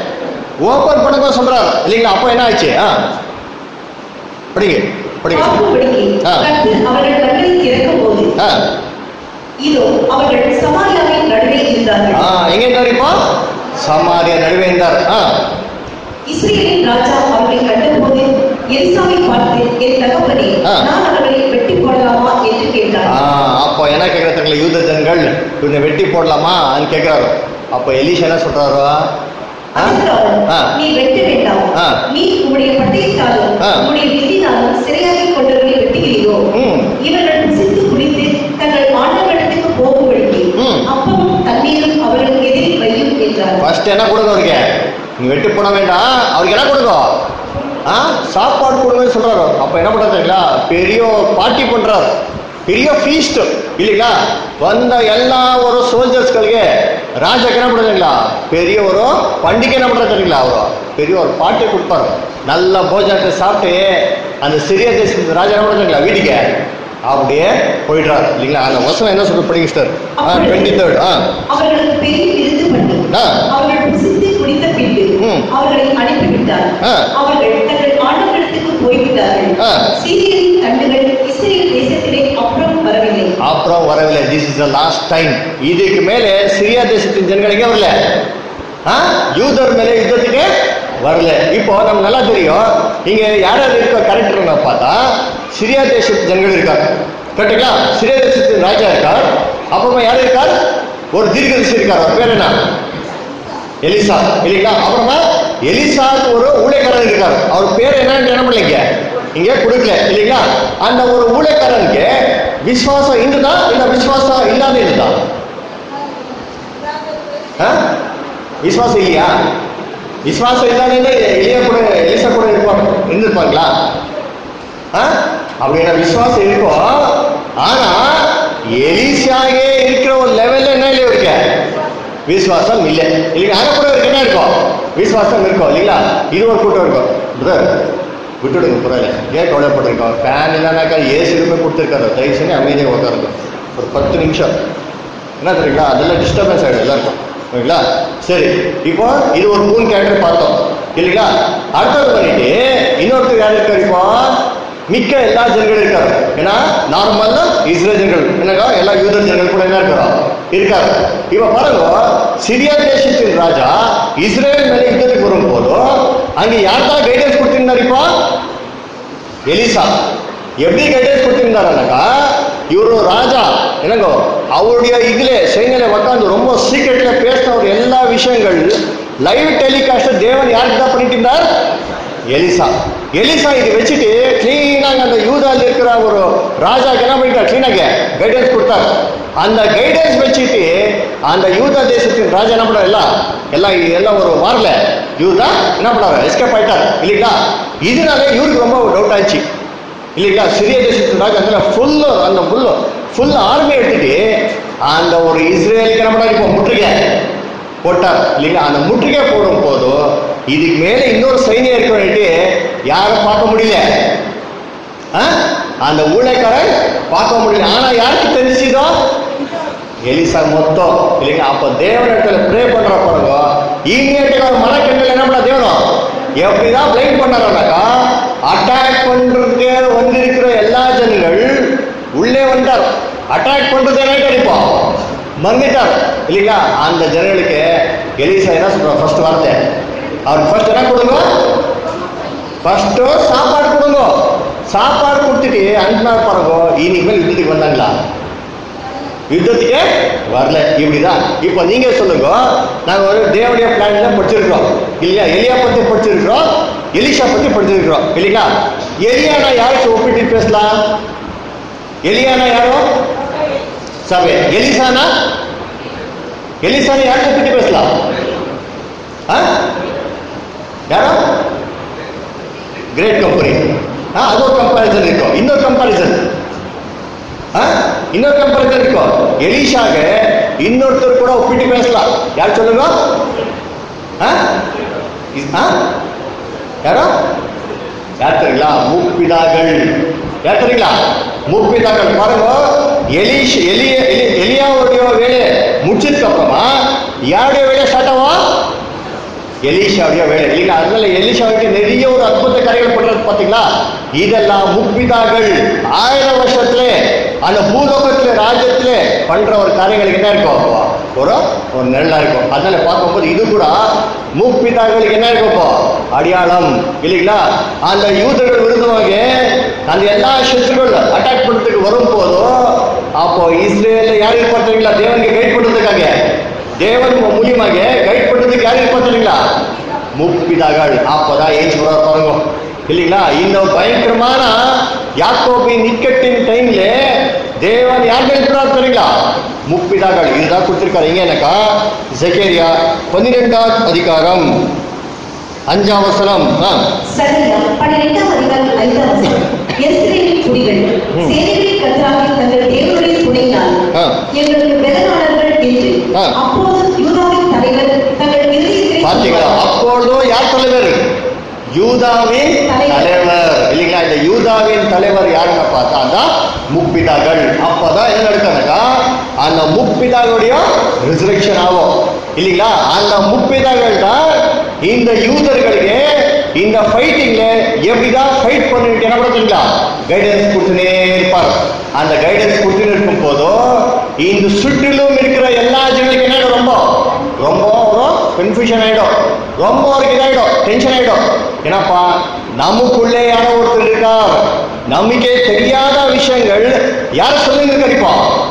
ஓபன் பண்ணுங்க சொல்றாரு இல்லைங்களா அப்போ என்ன ஆச்சு ஆ படிங்க படிங்க பார்க்கும்படிக்கு ஆ. கர்த்தர் அவர்கள் கண்களை திறக்கும் போது ஆ இதோ அவர்கள் சமாரியாவின் நடுவே இருந்தார்கள் ஆ எங்க இருந்தார் இப்போ சமாரியா நடுவே இருந்தார் ஆ இஸ்ரேலின் ராஜா அவர்களை கண்டபோது எலிசாவை பார்த்து என் தகப்பனே ஆ. நான் அவர்களை வெட்டி போடலாமா என்று கேட்டார் ஆ அப்போ என்ன கேட்கறதுங்களா யூத ஜனங்கள் இவனை வெட்டி போடலாமா கேட்கிறாரு அப்போ எலிஷா என்ன சொல்றாரு ஆ? அதற்கு அவர், ஆ. நீ வெட்ட வேண்டாம் ஆ. நீ உம்முடைய பட்டயத்தாலும் ஆ. உம்முடைய வில்லினாலும் சிறையாகி கொண்டவர்களை வெட்டுகிறீரோ ம். இவர்கள் புசித்து குடித்து தங்கள் ஆண்டவரிடத்துக்கு போகும்படிக்கு ம். அப்பமும் தண்ணீரும் அவர்களுக்கு எதிரில் வையும் என்றார் ஃபர்ஸ்ட் என்ன கொடுங்க அவருக்கு நீங்க வெட்டு போட வேண்டாம் அவருக்கு என்ன கொடுங்க ஆ சாப்பாடு கொடுங்கன்னு சொல்றாரு அப்ப என்ன பண்றாருங்களா பெரிய பார்ட்டி பண்றாரு பெரிய ஃபீஸ்ட் இல்லைங்களா வந்த எல்லா ஒரு சோல்ஜர்ஸ்ಗಳಿಗೆ ராஜாக்கு என்ன பண்ணுறதுங்களா பெரிய ஒரு பண்டிகை என்ன பண்ணுறது தெரியுங்களா அவரு பெரிய ஒரு பாட்டி கொடுப்பாரு நல்ல போஜனத்தை சாப்பிட்டு அந்த சிறிய தேசத்து ராஜா என்ன பண்ணுறதுங்களா வீட்டுக்கு அப்படியே போயிடுறாரு இல்லைங்களா அந்த வசனம் என்ன சொல்ற படிங்க சார் ஆ டுவெண்ட்டி தேர்ட் ஆ அவர்களுக்கு பெரிய விருந்து பண்ணு ஆ. அவர்கள் புசித்து குடித்த பின்பு ம். அவர்களை அனுப்பிவிட்டார் ஆ. அவர்கள் தங்கள் ஆண்டவரிடத்துக்கு போய்விட்டார்கள் ஆ. சீரியரின் கண்டுகள் இஸ்ரேல் தேசத்திலே அப்புறம் வரவில்லை அப்புறம் வரவில்லை this is the last time இதுக்கு மேலே சிரியா தேசத்தின் ஜனங்கள் எங்க வரல ஆ? யூதர் மேலே யுத்தத்துக்கு வரல இப்போ நமக்கு நல்லா தெரியும் இங்க யார் யார் இருக்க கரெக்டர்னு பார்த்தா சிரியா தேசத்து ஜனங்கள் இருக்காங்க கரெக்டுங்களா சிரியா தேசத்தின் ராஜா இருக்கார் அப்புறமா யார் இருக்கார் ஒரு தீர்க்கதரிசி இருக்கார் அவர் பேர் என்ன எலிசா இல்லைங்களா அப்புறமா எலிசாக்கு ஒரு ஊழியக்காரர் இருக்கார் அவர் பேர் என்னன்னு என்ன பண்ணலைங்க இங்க கொடுக்கல இல்லைங்களா அந்த ஒரு ஊழியக்காரனுக்கு விசுவாசம் இருந்ததா இல்ல விசுவாசம் இல்லாம இருந்ததா ஆ? விசுவாசம் இல்லையா விசுவாசம் இல்லாம இருந்தா எலியா கூட எலிசா கூட இருப்பாங்க இருந்திருப்பாங்களா ஆ? அப்படின்னா விசுவாசம் இருக்கும் ஆனா எலிசாவே இருக்கிற ஒரு லெவல்ல என்ன இல்லையா இருக்க விசுவாசம் இல்லை இல்லைங்க அரை கூட இருக்கு என்ன இருக்கும் விசுவாசம் இருக்கும் இல்லைங்களா இது ஒரு கூட்டம் இருக்கும் பிரதர் விட்டுடுங்க புரியல ஏன் கவலைப்பட்டிருக்கோம் ஃபேன் இல்லைனாக்கா ஏசி ரூபாய் கொடுத்துருக்காரு தயவு செஞ்சு அமைதியாக உட்காருங்க ஒரு பத்து நிமிஷம் என்ன தெரியுங்களா அதெல்லாம் டிஸ்டர்பன்ஸ் ஆகிடும் எல்லாருக்கும் ஓகேங்களா சரி இப்போ இது ஒரு மூணு கேரக்டர் பார்த்தோம் இல்லைங்களா அடுத்தது பண்ணிட்டு இன்னொருத்தர் யார் இருக்காரு இப்போ மிக்க எல்லா ஜனங்களும் இருக்காரு ஏன்னா நார்மலா இஸ்ரேல் ஜனங்கள் என்னக்கா எல்லா யூதர் ஜனங்கள் கூட என்ன இருக்கிறோம் இருக்காரு இப்ப பாருங்க சிரியா தேசத்தின் ராஜா இஸ்ரேல் மேல யுத்தத்துக்கு வரும் போதும் அங்க யார் தான் கைடன்ஸ் கொடுத்திருந்தார் இப்போ எலிசா எப்படி கைடன்ஸ் கொடுத்திருந்தாருனாக்கா இவரு ராஜா என்னங்கோ அவருடைய இதுல சைனில உட்காந்து ரொம்ப சீக்கிரட்ல பேசின ஒரு எல்லா விஷயங்கள் லைவ் டெலிகாஸ்ட் தேவன் யாருக்கு தான் பண்ணிட்டு இருந்தார் எலிசா எலிசா இது வச்சுட்டு கிளீனாக அந்த யூதால இருக்கிற ஒரு ராஜாக்கு என்ன பண்ணிட்டார் கிளீனாக கைடன்ஸ் கொடுத்தார் அந்த கைடன்ஸ் வச்சுட்டு அந்த யூதா தேசத்தின் ராஜா என்ன பண்ணார் எல்லாம் எல்லாம் எல்லாம் ஒரு வாரல யூதா என்ன பண்ணாரு எஸ்கேப் ஆயிட்டார் இல்லைங்களா இதனால இவருக்கு ரொம்ப டவுட் ஆச்சு இல்லைங்களா சிறிய தேசத்தின் ராஜா அந்த ஃபுல் அந்த ஃபுல் ஃபுல் ஆர்மி எடுத்துட்டு அந்த ஒரு இஸ்ரேலுக்கு என்ன பண்ணாரு இப்போ முற்றுகை போட்டார் இல்லைங்களா அந்த முற்றுகை போடும் போதும் இதுக்கு மேல இன்னொரு சைனியம் இருக்கணும்ட்டு யாரும் பார்க்க முடியல ஆ? அந்த ஊழியக்காரன் பார்க்க முடியல ஆனா யாருக்கு தெரிஞ்சுதோ எலிசா மொத்தம் இல்லைங்க அப்ப தேவனிடத்துல ப்ரே பண்ற பாருங்க இமீடியட்டா ஒரு மனக்கண்ணில் என்ன பண்ண தேவனும் எப்படிதான் பிளைண்ட் பண்ணாருனாக்கா அட்டாக் பண்றதுக்கு வந்திருக்கிற எல்லா ஜனங்கள் உள்ளே வந்தார் அட்டாக் பண்றது என்ன கிடைப்போம் மறந்துட்டார் இல்லைங்களா அந்த ஜனங்களுக்கு எலிசா என்ன சொல்றார் ஃபர்ஸ்ட் வார்த்தை அவருக்கு ஃபர்ஸ்ட் என்ன கொடுங்க ஃபர்ஸ்ட் சாப்பாடு கொடுங்க சாப்பாடு கொடுத்துட்டு அனுப்பினா பாருங்க இனிமேல் யுத்தத்துக்கு வந்தாங்களா யுத்தத்துக்கே வரல இப்படிதான் இப்போ நீங்க சொல்லுங்க நாங்க ஒரு தேவனுடைய பிளான்ல படிச்சிருக்கிறோம் இல்லையா எலியா பத்தி படிச்சிருக்கிறோம் எலிஷா பத்தி படிச்சிருக்கிறோம் இல்லைங்களா எலியானா யாருக்கு ஒப்பிட்டு பேசலாம் எலியானா யாரோ சபை எலிசானா எலிசானா யாருக்கு ஒப்பிட்டு பேசலாம் ஆ? யாரோ கிரேட் கம்பெனி ஆ அது ஒரு கம்பாரிசன் இருக்கும் இன்னொரு கம்பாரிசன் ஆ? இன்னொரு கம்பேரிசன் இருக்கும் எலிஷாக இன்னொருத்தர் கூட ஒப்பிட்டு பேசலாம் யார் சொல்லுங்க ஆ? இஸ்- ஆ? யாரோ யார் தெரியுங்களா முப்பிதாகள் யார் தெரியுங்களா முப்பிதாக்கள் பாருங்க எலிஷ் எலிய எலி- எலியாவுடைய வேலை முடிச்சதுக்கு அப்புறமா யாருடைய வேலை ஸ்டார்ட் ஆகும் எலிஷாவுடைய வேலை இல்லைங்களா அதனால எலிஷாவுக்கு நிறைய ஒரு அற்புத காரியங்கள் பண்றது பாத்தீங்களா இதெல்லாம் முப்பிதாகள் ஆயிரம் வருஷத்துல அந்த பூலோகத்துல ராஜ்யத்துல பண்ற ஒரு காரியங்களுக்கு என்ன இருக்கும் அப்போ? ஒரு ஒரு நெல்லா இருக்கும் அதனால பார்க்கும்போது இது கூட முப்பிதாக்களுக்கு என்ன இருக்கும் இப்போ? அடையாளம் இல்லைங்களா அந்த யூதர்கள் விருதுவாக அந்த எல்லா சத்துருகள் அட்டாக் பண்றதுக்கு வரும் போதும் அப்போ இஸ்ரேல்ல யார் இருப்பாருங்களா தேவனுக்கு கைட் பண்றதுக்காக தேவன் மூலியமாக கைட் பண்றதுக்கு யார் இருப்பா தெரியுங்களா முப்பிதாகள் அப்பதான் ஏஞ்சி வர பாருங்க இல்லைங்களா இந்த பயங்கரமான யாக்கோபின் நிக்கட்டின் டைம்ல தேவன் யார் இருக்கிறார் தெரியுங்களா முப்பிதாகள் இதுதான் கொடுத்திருக்காரு இங்க எனக்கா ஜெகேரியா பன்னிரெண்டாம் அதிகாரம் அஞ்சாம் வசனம் ஆ, சகரியா பன்னிரெண்டாம் அதிகாரம் ஐந்தாம் வசனம் எஸ்ரேலின் குடிகள் ம். சேனைகளின் கர்த்தராகிய தங்கள் தேவனுடைய துணையினால் ஆ. எங்களுக்கு பெலனானவர்கள் என்று ஆ. அப்போது யூதாவின் தலைவர் தங்கள் இருதயத்தை பாத்தீங்களா அப்பொழுதும் யார் தலைவர் யூதாவின் தலைவர். தலைவர் இல்லைங்களா இந்த யூதாவின் தலைவர் யாருன்னு பார்த்தா தான் முப்பிதாக்கள் அப்பதான் என்ன நடக்குதுனாக்கா அந்த முப்பிதாகளுடைய ரிசரக்ஷன் ஆகும் இல்லைங்களா அந்த முப்பிதாக்கள் தான் இந்த யூதர்களுக்கு இந்த ஃபைட்டிங்ல எப்படிதான் ஃபைட் பண்ணிட்டு என்ன பண்ணுறீங்களா கைடன்ஸ் கொடுத்துனே இருப்பார் அந்த கைடன்ஸ் கொடுத்துட்டு இருக்கும் போதோ இந்த சுற்றிலும் இருக்கிற எல்லா ஜனங்களுக்கு என்ன ரொம்ப ரொம்ப ஒரு கன்ஃபியூஷன் ஆயிடும் ரொம்ப ஒரு இதாயிடும் டென்ஷன் ஆயிடும் என்னப்பா நமக்குள்ளே யாரோ ஒருத்தர் இருக்கார் நமக்கே தெரியாத விஷயங்கள் யார் சொல்லுங்க கண்டிப்பா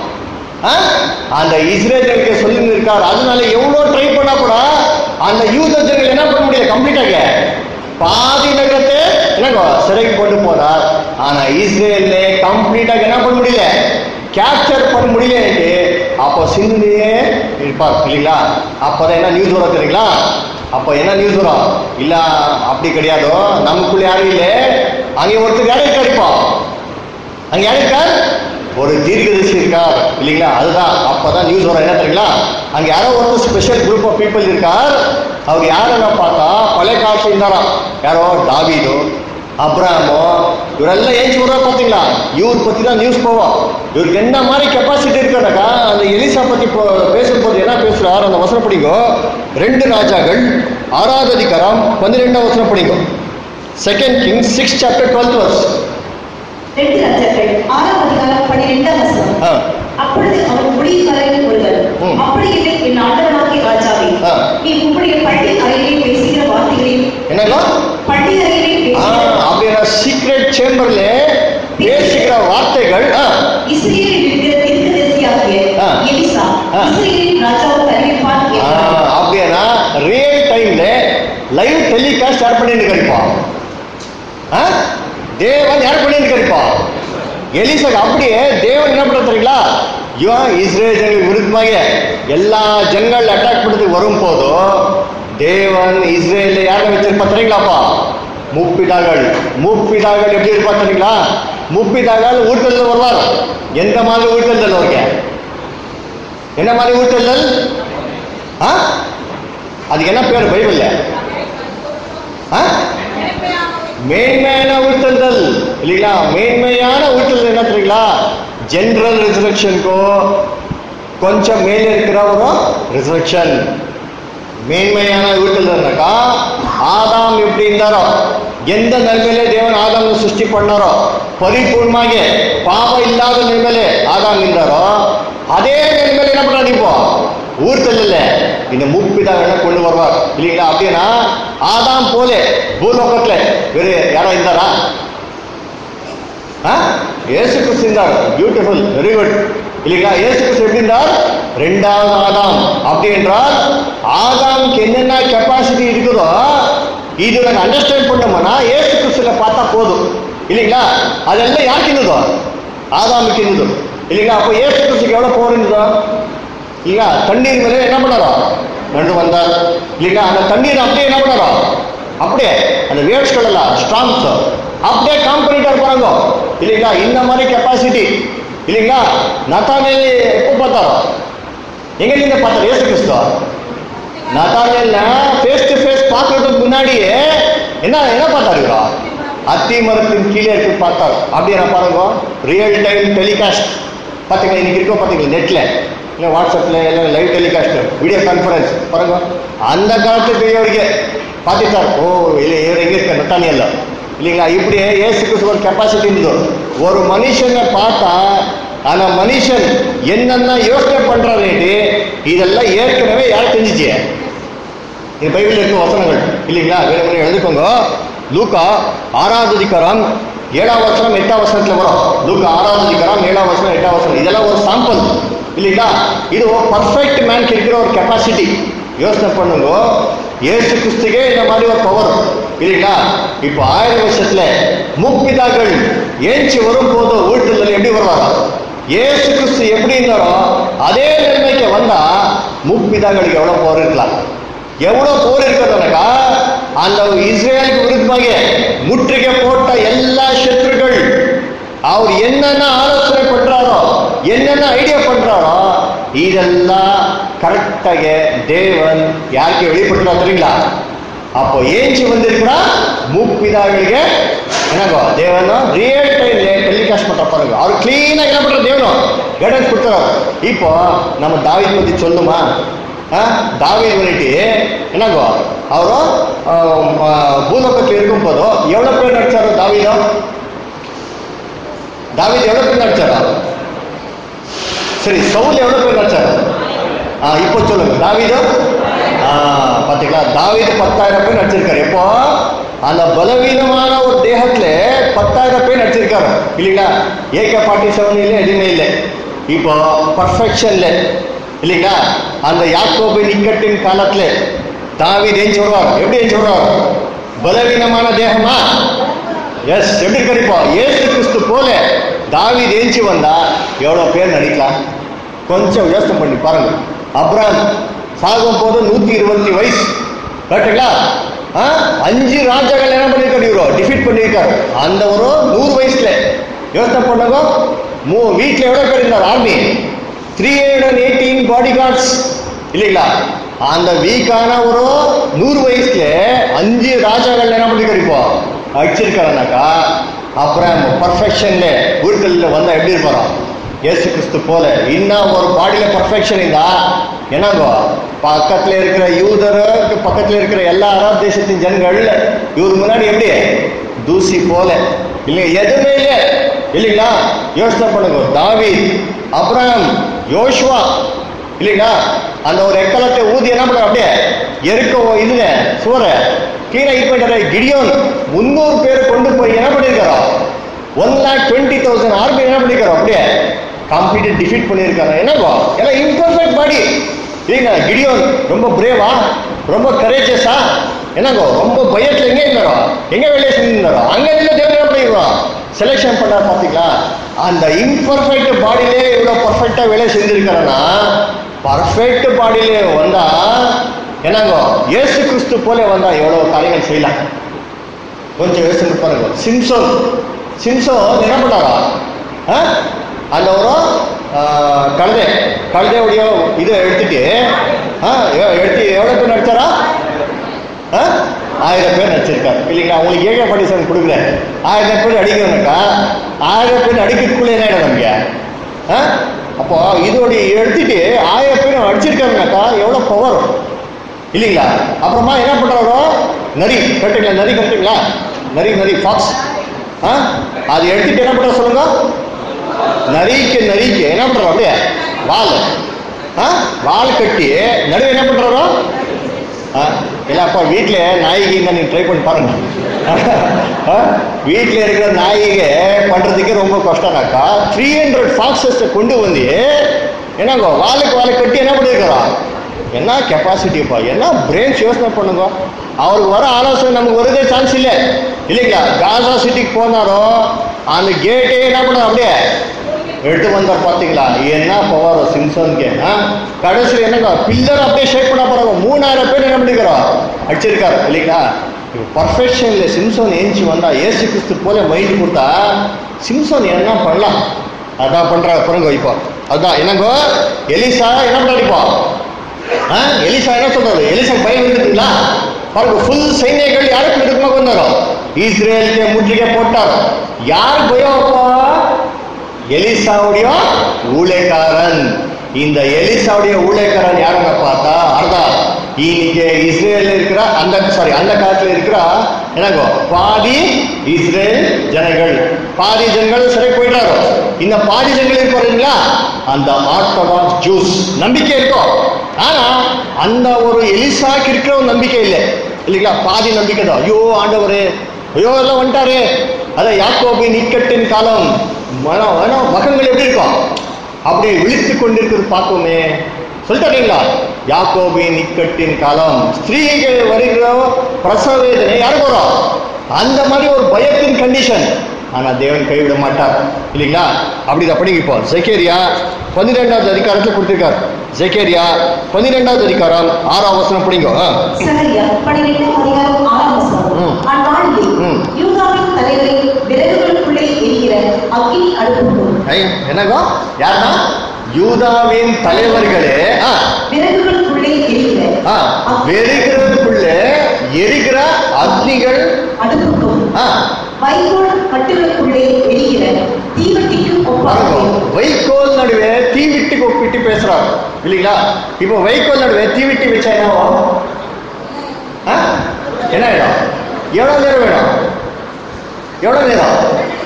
அந்த இஸ்ரேலுக்கு சொல்லுங்க இருக்கார் அதனால எவ்வளவு ட்ரை பண்ணா கூட அந்த யூத ஜனங்கள் என்ன பண்ண முடியல கம்ப்ளீட்டாக பாதி நகரத்தை என்னங்க சிறைக்கு கொண்டு போனார் ஆனா இஸ்ரேல்ல கம்ப்ளீட்டாக என்ன பண்ண முடியல கேப்சர் பண்ண முடியலன்ட்டு அப்போ சிந்துலேயே இருப்பார் இல்லைங்களா அப்போதான் என்ன நியூஸ் வரும் தெரியுங்களா அப்போ என்ன நியூஸ் வரும் இல்ல அப்படி கிடையாதோ நமக்குள்ள யாரும் இல்லை அங்கே ஒருத்தர் யாரும் இருக்கார் இப்போ அங்க யார் இருக்கார் ஒரு தீர்க்கதரிசி இருக்கார் இல்லைங்களா அதுதான் அப்பதான் நியூஸ் வரும் என்ன தெரியுங்களா அங்க யாரோ ஒரு ஸ்பெஷல் குரூப் ஆஃப் பீப்புள் இருக்கார் அவங்க யாருன்னு பார்த்தா பழைய காலத்துல இருந்தாராம் யாரோ தாவீதோ அப்ராமோ இவரெல்லாம் ஏஞ்சி விடுறா பார்த்தீங்களா இவர் பத்தி தான் நியூஸ் போவோம் இவருக்கு என்ன மாதிரி கெப்பாசிட்டி இருக்கிறாக்கா அந்த எலிசா பத்தி போ- பேசும்போது என்ன பேசுறார் அந்த வசனம் படிங்கோ ரெண்டு ராஜாக்கள் ஆறாவது அதிகாரம் பன்னிரெண்டாம் வசனம் படிங்கோ second king six chapter twelfth verse ரெண்டு ராஜாக்கள் ஆறாம் அதிகாரம் பன்னிரெண்டாம் வசனம் ஆ அப்பொழுது அவன் முடிவுக்காரரில் ஒருவர் ம். அப்படி இல்லை என் ஆண்டவனாகிய ராஜாவே ஆ. நீ உம்முடைய பள்ளி அறையிலே பேசுகிற வார்த்தைகளையும் என்னங்களா பள்ளி அறையிலே ஆ, பேசுகிற அப்படின்னா சீக்ரெட் சேம்பர்ல பேசுகிற வார்த்தைகள் ஆ, இஸ்ரேலில் இருக்கிற தீர்க்கதரிசியாகிய ஆ. எலிசா ஆ. இஸ்ரேலின் ராஜாவுக்கு அறிவிப்பான் ஆ, என்றார். அப்படின்னா ரியல் டைம்ல லைவ் டெலிகாஸ்ட் யார் பண்ணிட்டு கிடைப்பா தேவன் யார் பண்ணிட்டு கிடைப்பா எலிசா அப்படியே தேவன் என்ன பண்ற தெரியுங்களா இவன் இஸ்ரேல் ஜனங்களுக்கு விருத்தமாக எல்லா ஜனங்கள் அட்டாக் பண்ணதுக்கு வரும் போதோ தேவன் இஸ்ரேல யாரை வச்சிருப்பா தெரியுங்களாப்பா முப்பிதாகள் முப்பிதாகள் எப்படி இருப்பா தெரியுங்களா முப்பிதாகள் ஊட்டல் வருவார் எந்த மாதிரி ஊட்டல் வருங்க என்ன மாதிரி ஊட்டல் ஆ அதுக்கு என்ன பேர் பைபிள்ல ஆ மேன்மையான உழ்த்தல்கள் இல்லைங்களா மேன்மையான உழ்த்தல் என்ன தெரியுங்களா ஜென்ரல் ரிசரக்ஷனுக்கோ கொஞ்சம் மேலே இருக்கிற ஒரு ரிசரக்ஷன் மேன்மையான உழ்த்தல்னாக்கா ஆதாம் எப்படி இருந்தாரோ எந்த நிலைமையில தேவன் ஆதாம் சிருஷ்டி பண்ணாரோ பரிபூர்ணமாக பாவம் இல்லாத நிலைமையில ஆதாம் இருந்தாரோ அதே நிலைமையில என்ன பண்றாரு இப்போ ஊர்த்தல் இல்ல இந்த முப்பிதாவை கொண்டு வருவார் இல்லைங்களா அப்படின்னா ஆதாம் போல பூலோகத்துல வேறு யாரோ இருந்தாரா ஆ? இயேசு கிறிஸ்து இருந்தார் பியூட்டிஃபுல் வெரி குட் இல்லைங்களா இயேசு கிறிஸ்து எப்படி இருந்தார் ரெண்டாவது ஆதாம் அப்படி என்றால் ஆதாமுக்கு என்னென்ன கெப்பாசிட்டி இருக்குதோ இது நாங்கள் அண்டர்ஸ்டாண்ட் பண்ணோம்னா இயேசு கிறிஸ்துல பார்த்தா போதும் இல்லைங்களா அதெல்லாம் யாருக்கு இருந்ததோ ஆதாமுக்கு இருந்தது இல்லைங்களா அப்போ இயேசு கிறிஸ்துக்கு எவ்வளோ போர் இருந்ததோ இல்லைங்களா தண்ணீர் மேலே என்ன பண்ணாரோ நண்டு வந்தார் இல்லைங்களா அந்த தண்ணீர் அப்படியே என்ன பண்ணாரோ அப்படியே அந்த வேவ்ஸ்கள் எல்லாம் ஸ்ட்ராங்ஸ் அப்படியே காம்பனிட்டா இருப்பாங்க இல்லைங்களா இந்த மாதிரி கெப்பாசிட்டி இல்லைங்களா நத்தானேல் எப்போ பார்த்தாரோ எங்க நீங்க பார்த்தாரு ஏசு கிறிஸ்துவ நத்தானேல்ல ஃபேஸ் டு ஃபேஸ் பார்க்கறதுக்கு முன்னாடியே என்ன என்ன பார்த்தாருங்களா அத்தி மரத்தின் கீழே இருக்கு பார்த்தார் அப்படியே நான் பாருங்க ரியல் டைம் டெலிகாஸ்ட் பார்த்தீங்களா இன்னைக்கு இருக்கோ பார்த்தீங்களா நெட்ல இல்லை வாட்ஸ்அப்ல எல்லாம் லைவ் டெலிகாஸ்ட் வீடியோ கான்ஃபரன்ஸ் பாருங்க அந்த காலத்து பெரியவருக்கு பார்த்துட்டார் ஓ இல்லை இவர் எங்கே இருக்க நத்தானியல்ல இல்லைங்களா இப்படியே ஏசு கிறிஸ்து ஒரு கெப்பாசிட்டி இருந்தது ஒரு மனுஷனை பார்த்தா அந்த மனுஷன் என்னென்ன யோசனை பண்றாருன்னு இதெல்லாம் ஏற்கனவே யார் தெரிஞ்சிச்சு இது பைபிள் இருக்க வசனங்கள் இல்லைங்களா வேணும்னு எழுதுக்கோங்க லூக்கா ஆறாவது அதிகாரம் ஏழாம் வசனம் எட்டாம் வசனத்துல வரும் லூக்கா ஆறாவது அதிகாரம் ஏழாம் வசனம் எட்டாம் வசனம் இதெல்லாம் ஒரு சாம்பிள் இல்லைங்களா இது ஒரு பர்ஃபெக்ட் மேன்க்கு இருக்கிற ஒரு கெப்பாசிட்டி யோசனை பண்ணுங்க ஏசு கிறிஸ்துக்கே இந்த மாதிரி ஒரு பவர் இல்லைங்களா இப்போ ஆயிரம் வருஷத்துல முப்பிதாக்கள் ஏஞ்சி வரும்போது வீட்டுல எப்படி வருவாரா ஏசு கிறிஸ்து எப்படி இருந்தாரோ அதே நிலைமைக்கு வந்தா முப்பிதாக்களுக்கு எவ்வளவு போர் இருக்கலாம் எவ்வளவு போர் இருக்கிறதுனாக்கா அந்த இஸ்ரேலுக்கு விருத்தமாக முற்றுகை போட்ட எல்லா சத்துருக்கள் அவர் என்னென்ன ஆலோசனை பண்றாரோ என்னென்ன ஐடியா பண்றாரோ இதெல்லாம் கரெக்டாக தேவன் யாருக்கு வெளிப்படுத்துறா தெரியுங்களா அப்போ ஏஞ்சி வந்திருக்கிறா மூப்பிதாಗಳಿಗೆ ಏನಾಗೋ ದೇವನು ರಿಯಲ್ ಟೈಮ್ ಟೆಲಿಕಾಸ್ಟ್ பண்ற பாருங்க அவர் கிளீனா என்ன பண்ற தேவனும் கைடன்ஸ் கொடுத்துறாரு இப்போ நம்ம தாவீது பத்தி சொல்லுமா ஆ? தாவீது வந்துட்டு என்னங்கோ ಅವರು பூலோகத்தில் இருக்கும் போதோ எவ்வளவு பேர் நடிச்சாரோ தாவீதோ தாவீது எவ்வளவு பேர் நடிச்சாரோ சரி சவுல் எவ்வளவு பேர் நடிச்சாரு ஆ, இப்போ சொல்லுங்க தாவீது ஆ, பாத்தீங்களா தாவீது பத்தாயிரம் பேர் நடிச்சிருக்காரு எப்போ அந்த பலவீனமான ஒரு தேகத்துல பத்தாயிரம் பேர் நடிச்சிருக்காரு இல்லைங்களா ஏகே ஃபார்ட்டி செவன் இல்லை எதுவுமே இல்லை இப்போ பர்ஃபெக்ஷன்ல இல்லைங்களா அந்த யாக்கோபு நிக்கட்டின் காலத்துல தாவீது ஏன் சொல்றாரு எப்படி ஏன் சொல்றாரு பலவீனமான தேகமா எஸ் எப்படி இருக்காரு இப்போ ஏசு கிறிஸ்து போல தாவீது ஏஞ்சி வந்தா எவ்வளவு பேர் நடிக்கலாம் கொஞ்சம் யோசனை பண்ணி பாருங்க அப்ராம் சாகும் போது நூத்தி இருபத்தி வயசு கரெக்டுங்களா ஆ? அஞ்சு ராஜாக்கள் என்ன பண்ணிருக்காரு இவரோ டிஃபீட் பண்ணிருக்காரு அந்த ஒரு நூறு வயசுல யோசனை பண்ணுங்க மூ வீட்டுல எவ்வளவு பேர் இருந்தார் army three hundred eighteen body guards இல்லைங்களா அந்த வீக்கான ஒரு நூறு வயசுல அஞ்சு ராஜாக்கள் என்ன பண்ணிருக்காரு இப்போ அடிச்சிருக்காருனாக்கா அப்புறம் பர்ஃபெக்ஷன்ல ஊர்கள்ல வந்தா எப்படி இருப்பாரோ இயேசு கிறிஸ்து போல இன்னும் ஒரு பாடியில பர்ஃபெக்ஷன் இருந்தா என்னங்கோ பக்கத்துல இருக்கிற யூதருக்கு பக்கத்துல இருக்கிற எல்லா அரபு தேசத்தின் ஜனங்கள் இவர் முன்னாடி எப்படி தூசி போல இல்லைங்க எதுவுமே இல்லை இல்லைங்களா யோசனை பண்ணுங்க தாவீத் அப்ரஹாம் யோசுவா இல்லைங்களா அந்த ஒரு எக்கலத்தை ஊதி என்ன பண்ண அப்படியே எருக்க இதுல சூற கீழே இது பண்ணிட்டாரு கிடியோன் முன்னூறு பேர் கொண்டு போய் என்ன பண்ணிருக்காரோ one lakh twenty thousand army என்ன பண்ணிருக்காரோ அப்படியே கம்ப்ளீட் டிஃபீட் பண்ணியிருக்காரு என்னவோ எல்லாம் இம்பர்ஃபெக்ட் பாடி இல்லைங்க கிடியோன் ரொம்ப பிரேவா ரொம்ப கரேஜஸா என்னங்கோ ரொம்ப பயத்துல எங்க இருந்தாரோ எங்க வேலையை செஞ்சிருந்தாரோ அங்க இருந்து தேவன் என்ன பண்ணிடுவோம் செலெக்ஷன் பண்ணார் பாத்தீங்களா அந்த இம்பர்ஃபெக்ட் பாடியிலே இவ்வளவு பர்ஃபெக்டா வேலை செஞ்சிருக்காருன்னா பர்ஃபெக்ட் பாடியிலே வந்தா என்னங்கோ இயேசு கிறிஸ்து போல வந்தா எவ்வளவு காரியங்கள் செய்யலாம் கொஞ்சம் யோசனை பாருங்க சிம்சோன் சிம்சோன் என்ன பண்ணாரா ஆ? அந்த ஒரு ஆ, கழுதை கழுதையுடைய இதை எடுத்துட்டு ஆ, எ- எடுத்து எவ்வளவு பேர் நடிச்சாரா ஆ? ஆயிரம் பேர் நடிச்சிருக்காரு இல்லைங்களா உங்களுக்கு ஏக படிசன் கொடுக்குறேன் ஆயிரம் பேர் அடிக்கணும்னாக்கா ஆயிரம் பேர் அடிக்கிறதுக்குள்ள என்ன ஆயிடும் நமக்கு ஆ? அப்போ இதோடைய எடுத்துட்டு ஆயிரம் பேர் அடிச்சிருக்காருனாக்கா எவ்வளவு பவர் இல்லைங்களா அப்புறமா என்ன பண்றாரோ நரி கட்டுங்களா நரி கட்டுங்களா நரி நரி ஃபாக்ஸ் ஆ அது எடுத்துட்டு என்ன பண்ற சொல்லுங்க நரிக்கு நரிக்கு என்ன பண்றோம் அப்படியே வால் ஆ வால் கட்டி நடுவு என்ன பண்றாரோ ஆ இல்லை அப்பா வீட்டில் நாய்க்கு நீங்கள் ட்ரை பண்ணி பாருங்க ஆ வீட்டில் இருக்கிற நாய்க்கு பண்ணுறதுக்கே ரொம்ப கஷ்டம்னாக்கா த்ரீ ஹண்ட்ரட் ஃபாக்ஸஸை கொண்டு வந்து என்னங்கோ வாளுக்கு வாழை கட்டி என்ன பண்ணியிருக்கிறோம் என்ன கெப்பாசிட்டிப்பா என்ன பிரெயின்ஸ் யோசனை பண்ணுங்க அவருக்கு வர ஆலோசனை நமக்கு வருதே சான்ஸ் இல்லை இல்லைங்களா காசா சிட்டிக்கு போனாரோ அந்த கேட்டே என்ன பண்ணார் அப்படியே எடுத்து வந்தார் பாத்தீங்களா என்ன பவர் சிம்சனுக்கு ஆ? கடைசியில் என்னங்க பில்லர் அப்படியே ஷேக் பண்ண போறாங்க மூணாயிரம் பேர் என்ன பண்ணிக்கிறோம் அடிச்சிருக்காரு இல்லைங்களா பர்ஃபெக்ஷன்ல சிம்சன் ஏஞ்சி வந்தா ஏசு கிறிஸ்து போல மைண்ட் கொடுத்தா சிம்சன் என்ன பண்ணலாம் அதான் பண்றாரு பாருங்க இப்போ அதான் என்னங்கோ எலிசா என்ன பண்ணாரு இப்போ ஆ? எலிசா என்ன சொல்றாரு எலிசா பயம் இருக்குங்களா பாருங்க ஃபுல் சைன்யங்கள் யாருக்கு விருப்பமாக வந்தாரோ இஸ்ரேலுக்கு முற்றுகை போட்டார் யார் பயம் அப்போ எலிசாவுடைய ஊழியக்காரன் இந்த எலிசாவுடைய ஊழியக்காரன் யாருங்க பார்த்தா அர்தா இன்னைக்கு இஸ்ரேல் இருக்கிற அந்த சாரி அந்த காலத்துல இருக்கிற என்னங்கோ பாதி இஸ்ரேல் ஜனங்கள் பாதி ஜனங்கள் சிறை போயிட்டாரு இந்த பாதி ஜனங்கள் இருப்பாருங்களா அந்த ஆர்த்தடாக்ஸ் ஜூஸ் நம்பிக்கை இருக்கும் ஆனா அந்த ஒரு எலிசாக்கு இருக்கிற ஒரு நம்பிக்கை இல்லை இல்லைங்களா பாதி நம்பிக்கை தான் ஐயோ ஆண்டவரே ஐயோ எல்லாம் வந்துட்டாரு அதான் யாக்கோபின் இக்கட்டின் காலம் மனம் மனம் மகங்கள் எப்படி இருக்கும் அப்படியே விழித்து கொண்டிருக்கிறது பார்ப்போமே சொல்லிட்டாங்களா யாக்கோபின் இக்கட்டின் காலம் ஸ்திரீகள் வருகிற பிரசவ வேதனை யாருக்கு வரும் அந்த மாதிரி ஒரு பயத்தின் கண்டிஷன் ஆனா தேவன் கைவிட மாட்டார் இல்லைங்களா அப்படி இதை படிங்க இப்போ ஜெகேரியா பன்னிரெண்டாவது அதிகாரத்துல கொடுத்திருக்கார் ஜெகேரியா பன்னிரெண்டாவது அதிகாரம் ஆறாம் வசனம் படிங்க ஆ. சகரியா பன்னிரெண்டாம் அதிகாரம் ஆறாம் வசனம் ம். அந்நாளிலே ம். யூதாவின் தலைவரை விறகுகளுக்குள்ளே எரிகிற அக்கினி அடுப்புக்கும் ஐ, என்னங்க யாருன்னா யூதாவின் தலைவர்களே ஆ, விறகுகளுக்குள்ளே எரிகிற ஆ, வெறுகிறதுக்குள்ள எரிகிற அக்னிகள் அடுப்புக்கும் ஆ, வைகோல் கட்டுகளுக்குள்ளே எரிகிற தீவட்டிக்கும் பாருங்க ஒப்பாகும் வைக்கோல் நடுவே தீவிட்டுக்கு ஒப்பிட்டு பேசுறாரு இல்லைங்களா இப்போ வைக்கோல் நடுவே தீவிட்டி வச்சா என்ன ஆகும்? ஆ? என்ன ஆயிடும் எவ்வளவு நேரம் வேணும் எவ்வளவு நேரம்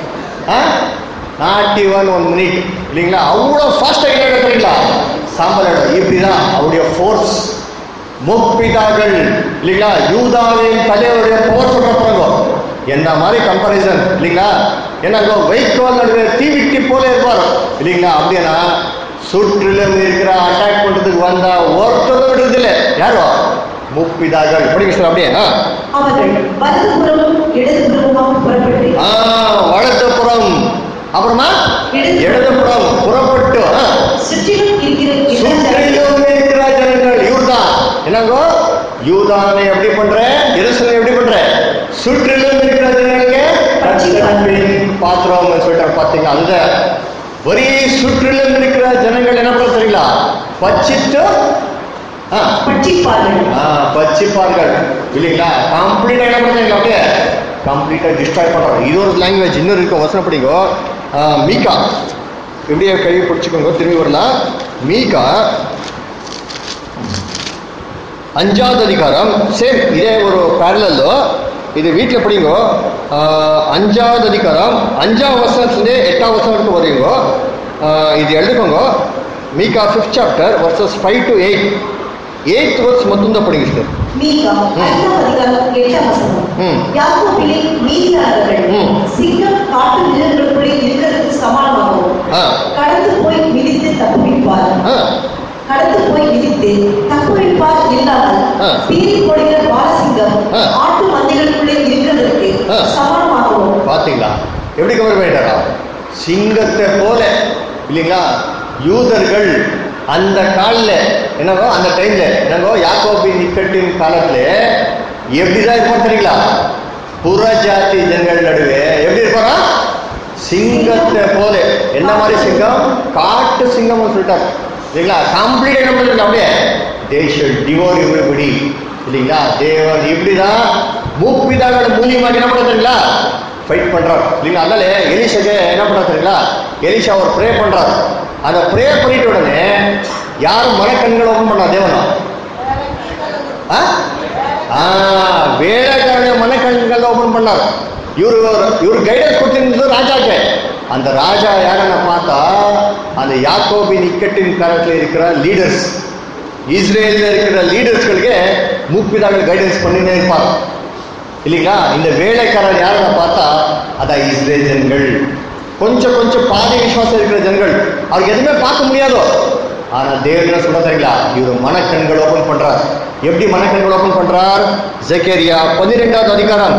நாட்டி ஒன் ஒன் மினிட் இல்லைங்களா அவ்வளோ ஃபாஸ்ட்டாக என்ன தெரியுங்களா சாம்பல் ஆயிடும் இப்படிதான் அவருடைய ஃபோர்ஸ் முப்பிதாக்கள் இல்லைங்களா யூதாவின் தலைவருடைய போர் சொல்ற பாருங்க என்ன மாதிரி கம்பேரிசன் இல்லைங்களா என்னங்க வைக்கோல் நடுவே தீவிட்டி போல இருப்பார் இல்லைங்களா அப்படின்னா சுற்றிலும் இருக்கிற அட்டாக் பண்றதுக்கு வந்தா ஒருத்தரும் விடுறது இல்லை யாரோ முப்பிதாக்கள் படிங்க சார் அப்படியே ஆ. அவர்கள் வலதுபுறமும் இடதுபுறமுமாக புறப்பட்டு ஆ, வலதுபுறம் அப்புறமா இடதுபுறம் புறப்பட்டு ஆ. சுற்றிலும் இருக்கிற எல்லா ஜனங்களும் சுற்றிலும் இருக்கிற ஜனங்கள் யூர்தான் என்னங்கோ யூதானை எப்படி பண்ற எருசலேம் எப்படி பண்ற சுற்றிலும் இருக்கிற ஜனங்களுக்கு கட்சிகளின் பாத்திரம் சொல்லிட்டார் பாத்தீங்க அந்த ஒரே சுற்றிலும் இருக்கிற ஜனங்கள் என்ன பண்ண தெரியுங்களா பச்சிட்டு ஆ, பட்சிப்பார்கள் ஆ, பச்சிப்பார்கள் இல்லைங்களா கம்ப்ளீட்டா என்ன பண்ணுறாங்க அப்படியே கம்ப்ளீட்டா டிஸ்ட்ராய் பண்றாங்க இது ஒரு லாங்குவேஜ் இன்னொரு இருக்கும் வசனம் படிங்க ஆ, மீகா எப்படியே கை பிடிச்சிக்கோங்க திரும்பி வரலாம் மீகா அஞ்சாவது அதிகாரம் சேம் இதே ஒரு பேரலல்லோ இது வீட்டில் படிங்க ஆ, அஞ்சாவது அதிகாரம் அஞ்சாவது வசனத்துலேருந்து எட்டாவது வசனம் வரைக்கும் வருவீங்க ஆ, இது எழுதுக்கோங்க Micah fifth chapter verses five to eight eighth verse மட்டும்தான் படிங்க சார் மீகா ஐந்தாம் அதிகாரம் எட்டாம் வசனம் ம். யாக்கோபிலே மீதியானவர்கள் ம். சிங்கம் காட்டு மிருகங்களுக்குள்ளே இருக்கிறதுக்கு சமானமாகவும் ஆ கடந்து போய் மிதித்து தப்புவிப்பார் ஆ கடந்து போய் மிதித்து தப்புவிப்பார் இல்லாமல் ஆ. பீறி போடுகிற பாலசிங்கம் ஆ. ஆட்டு மந்தைகளுக்குள்ளே இருக்கிறதற்கு ஆ. சமானமாகவும் பாத்தீங்களா எப்படி கவர் பண்ணிட்டாரா சிங்கத்தை போல இல்லைங்களா யூதர்கள் அந்த காலில் என்னவோ அந்த டைம்ல என்னவோ யாக்கோபின் இக்கட்டின் காலத்துல எப்படிதான் இருப்பான் தெரியுங்களா புற ஜாதி ஜனங்கள் நடுவே எப்படி இருப்பாரா சிங்கத்தை போல என்ன மாதிரி சிங்கம் காட்டு சிங்கம்னு சொல்லிட்டார் இல்லைங்களா கம்ப்ளீட் என்ன பண்ணிருக்கா அப்படியே தே ஷுட் டிவோர் எவ்ரிபடி இல்லைங்களா தேவன் இப்படிதான் மூப்பிதாவோட மூலியமாக என்ன பண்ண தெரியுங்களா ஃபைட் பண்றார் இல்லைங்களா அதனால எலிஷாக்கு என்ன பண்ண தெரியுங்களா எலிஷா அவர் ப்ரே பண்றார் அந்த ப்ரே பண்ணிட்ட உடனே யாரும் மனக்கண்கள் ஓப்பன் பண்ணா தேவனா ஆ? ஆ, வேலைக்காரனுடைய மனக்கண்கள் ஓபன் பண்ணார் இவரு இவர் கைடன்ஸ் கொடுத்திருந்தது ராஜாக்கு அந்த ராஜா யாரನ್ನ பார்த்தா அந்த யாக்கோபின் இக்கட்டின் காலத்தில் இருக்கிற லீடர்ஸ் இஸ்ரேலில் இருக்கிற லீடர்ஸ்களுக்கு மூப்பிதாக்கள் கைடன்ஸ் பண்ணினே இருப்பார் இல்லைங்களா இந்த வேலைக்காரர் யாரನ್ನ பார்த்தா அதான் இஸ்ரேல் ஜனங்கள் கொஞ்சம் கொஞ்சம் பாதி விசுவாசம் இருக்கிற ஜனங்கள் அவருக்கு எதுவுமே பார்க்க முடியாதோ ஆனா தேவன் என்ன சொல்ல தெரியுங்களா இவர் மனக்கண்கள் ஓபன் பண்றார் எப்படி மனக்கண்கள் ஓபன் பண்றார் ஜெகேரியா பன்னிரெண்டாவது அதிகாரம்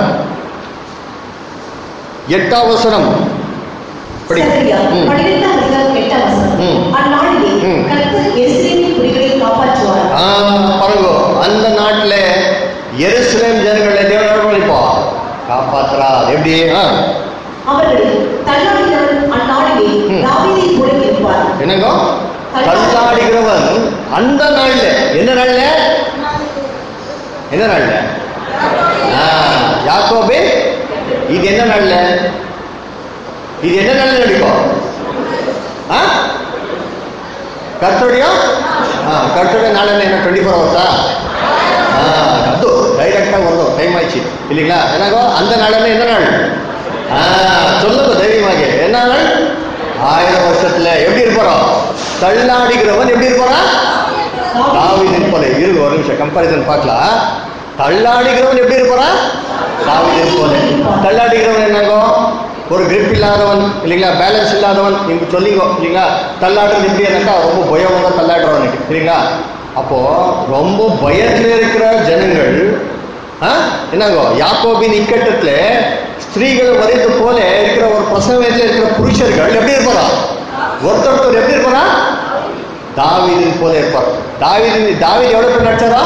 எட்டாம் வசனம் படி சகரியா ம். பன்னிரெண்டாம் அதிகாரம் எட்டாம் வசனம் ம். அந்நாளிலே ம். கர்த்தர் எருசலேமின் குடிகளை காப்பாற்றுவார் ஆ, பாருங்க அந்த நாட்டுல எருசலேம் ஜனங்களை தேவன் பண்ணிப்பா காப்பாத்துறா எப்படி ஆ, அவர்கள் தள்ளாடினவன் அந்நாளிலே ம். தாவீதை போல இருப்பார் என்னங்க தள்ளாடுகிறவன் அந்த நாள்ல என்ன நாள்ல என்ன நாள்ல ஆ, யாக்கோபே இது என்ன நாள்ல இது என்ன நாள்ல நடிக்கும் ஆ கர்த்தருடைய ஆ கர்த்தருடைய நாள் என்ன டுவெண்ட்டி ஃபோர் ஹவர்ஸா ஆ ಅದು ಡೈರೆಕ್ಟಾಗಿ ಒಂದು ಟೈಮ್ ಆಯ್ತು இல்லைங்களா என்னங்கோ அந்த நாளನ್ನ என்ன நாள் ஆ சொல்லுங்க தைரியமாக என்ன நாள் ஆயிரம் வருஷத்துல எப்படி இருப்பாரோ தள்ளாடிக்கிறவன் எப்படி இருப்பாரா தாவிதின் போல இருங்க ஒரு நிமிஷம் கம்பாரிசன் பார்க்கலாம் தள்ளாடிக்கிறவன் எப்படி இருப்பாரா தாவிதின் போல தள்ளாடிக்கிறவன் என்னங்கோ ஒரு grip இல்லாதவன் இல்லைங்களா பேலன்ஸ் இல்லாதவன் நீங்க சொல்லிங்கோ இல்லைங்களா தள்ளாடுறது எப்படி என்னக்கா ரொம்ப பயமாக தான் தள்ளாடுறவனுக்கு இல்லைங்களா அப்போ ரொம்ப பயத்துல இருக்கிற ஜனங்கள் ஆ? என்னங்கோ யாக்கோபின் இக்கட்டத்துல ஸ்திரீகள் வரைந்து போல இருக்கிற ஒரு பிரசவத்தில் இருக்கிற புருஷர்கள் எப்படி இருப்பாரா ஒருத்தர் ஒருத்தர் எப்படி இருப்பாரா தாவீதின் போல இருப்பார் தாவீதின் தாவீது எவ்வளவு பேர் நடிச்சாரா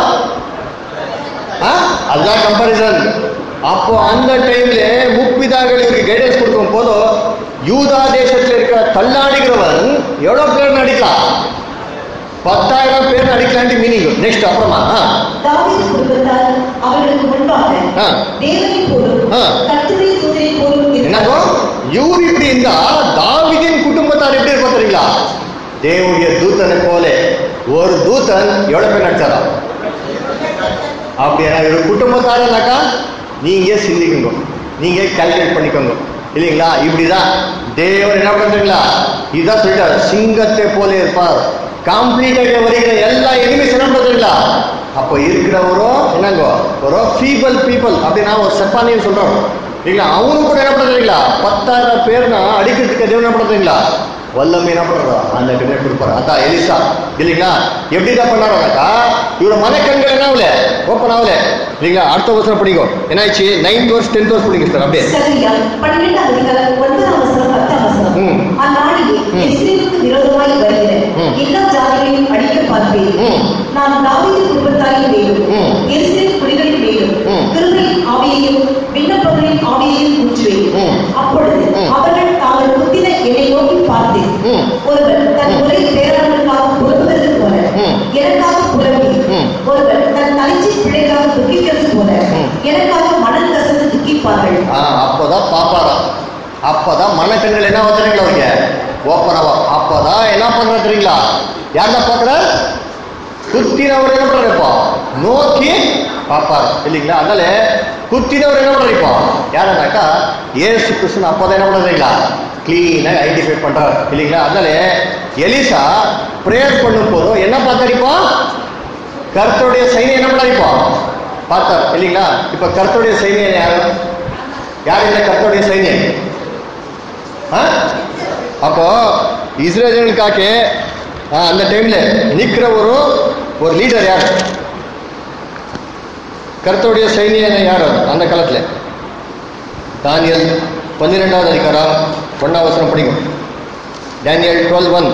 ஆ? அதுதான் கம்பாரிசன் அப்போ அந்த டைம்ல முப்பிதாக்கள் இவருக்கு கைடன்ஸ் கொடுக்கும் போதும் யூதா தேசத்தில் இருக்கிற தள்ளாடுகிறவன் எவ்வளவு பேர் நடிக்கலாம் பத்தாயிரம் பேர் நடிக்கலான்ட்டு மீனிங் நெக்ஸ்ட் அப்புறமா ஆ. தாவீது குடும்பத்தார் அவர்களுக்கு முன்பாக ஆ. தேவனை போலும் ஆ. கர்த்தருடைய தூதரை போலும் என்னதோ இவர் இப்படி இருந்தா தாவிதின் குடும்பத்தார் எப்படி இருப்பா தெரியுங்களா தேவனுடைய தூதனை போல ஒரு தூதன் எவ்வளவு பேர் நடிச்சாரா அப்படியா இவர் குடும்பத்தாரனாக்கா நீங்க சிந்திக்குங்க நீங்க கால்குலேட் பண்ணிக்கோங்க இல்லைங்களா இப்படிதான் தேவன் என்ன பண்றீங்களா இதுதான் சொல்லிட்டார் சிங்கத்தை போல இருப்பார் கம்ப்ளீட்டாக வருகிற எல்லா எனிமிஸ் என்ன பண்றீங்களா அப்போ இருக்கிறவரோ என்னங்கோ ஒரு ஃபீபல் பீப்புள் அப்படின்னா ஒரு செப்பானின்னு சொல்றோம் இல்லைங்களா அவனும் கூட என்ன பண்றீங்களா பத்தாயிரம் பேர்னா அடிக்கிறதுக்கு தேவன் என்ன பண்றீங்களா வல்லமை என்ன பண்றா அந்த கண்ணை கொடுப்பாரு அதான் எலிசா இல்லைங்களா எப்படி தான் பண்ணாருனாக்கா இவரோட மனக்கண்கள் என்ன ஆகல ஓப்பன் ஆகல இல்லைங்களா அடுத்த வருஷம் படிக்கும் என்னாச்சு நைன்த் வருஷம் டென்த் வருஷம் படிங்க சார் அப்படியே சகரியா பன்னிரெண்டாம் அதிகாரம் ஒன்பதாம் வசனம் பத்தாம் வசனம் ம். அந்நாளிலே ம். எஸ்ரேலுக்கு விரோதமாய் வருகிற ம். எல்லா ஜாதிகளையும் அடிக்க பார்ப்பேன் ம். நான் தாவீது குடும்பத்தாரின் மேலும் ம். எஸ்ரேல் குடிகளின் மேலும் ம். கிருபையின் ஆவியையும் விண்ணப்பங்களின் ஆவியையும் ஊற்றுவேன் ம். அப்பொழுது ம். அவர்கள் தாங்கள் குத்தின என்னை நோக்கி பார்த்து ம். ஒருவர் தன் ம். உரை பேரர்களுக்காக புலம்புகிறது போல ம். எனக்காக புலம்பி ம். ஒருவர் தன் தலைச்சி பிள்ளைக்காக துக்கிக்கிறது போல ம். எனக்காக மனம் கசந்து துக்கிப்பார்கள் ஆ அப்போதான் பாப்பாராம் அப்போதான் மனக்கண்கள் என்ன வந்துறீங்களா அவங்க ஓப்பனாவா அப்போதான் என்ன பண்ற தெரியுங்களா யார் தான் பார்க்குற குத்தினவர் என்ன பண்றாரு இப்போ நோக்கி பார்ப்பார் இல்லைங்களா அதனால குத்தினவர் என்ன பண்றாரு இப்போ யாருனாக்கா ஏசு கிருஷ்ணன் அப்போதான் என்ன பண்றீங்களா கிளீனாக ஐடென்டிஃபை பண்றாரு இல்லைங்களா அதனால எலிசா ப்ரேயர் பண்ணும் போதும் என்ன பார்த்தாரு இப்போ கர்த்தருடைய சைனியம் என்ன பண்ணாரு இப்போ பார்த்தார் இல்லைங்களா இப்போ கர்த்தருடைய சைனியம் யாரு யார் இந்த கர்த்தருடைய சைனியம் ஆ? அப்போ இஸ்ரேலுக்காக அந்த டைம்ல நிக்கிற ஒரு ஒரு லீடர் யார் கர்த்தருடைய சைனியம் யார் அந்த காலத்துல தானியல் பன்னிரெண்டாவது அதிகாரம் ஒன்னாம் வசனம் படிக்கும் டேனியல் டுவெல் ஒன்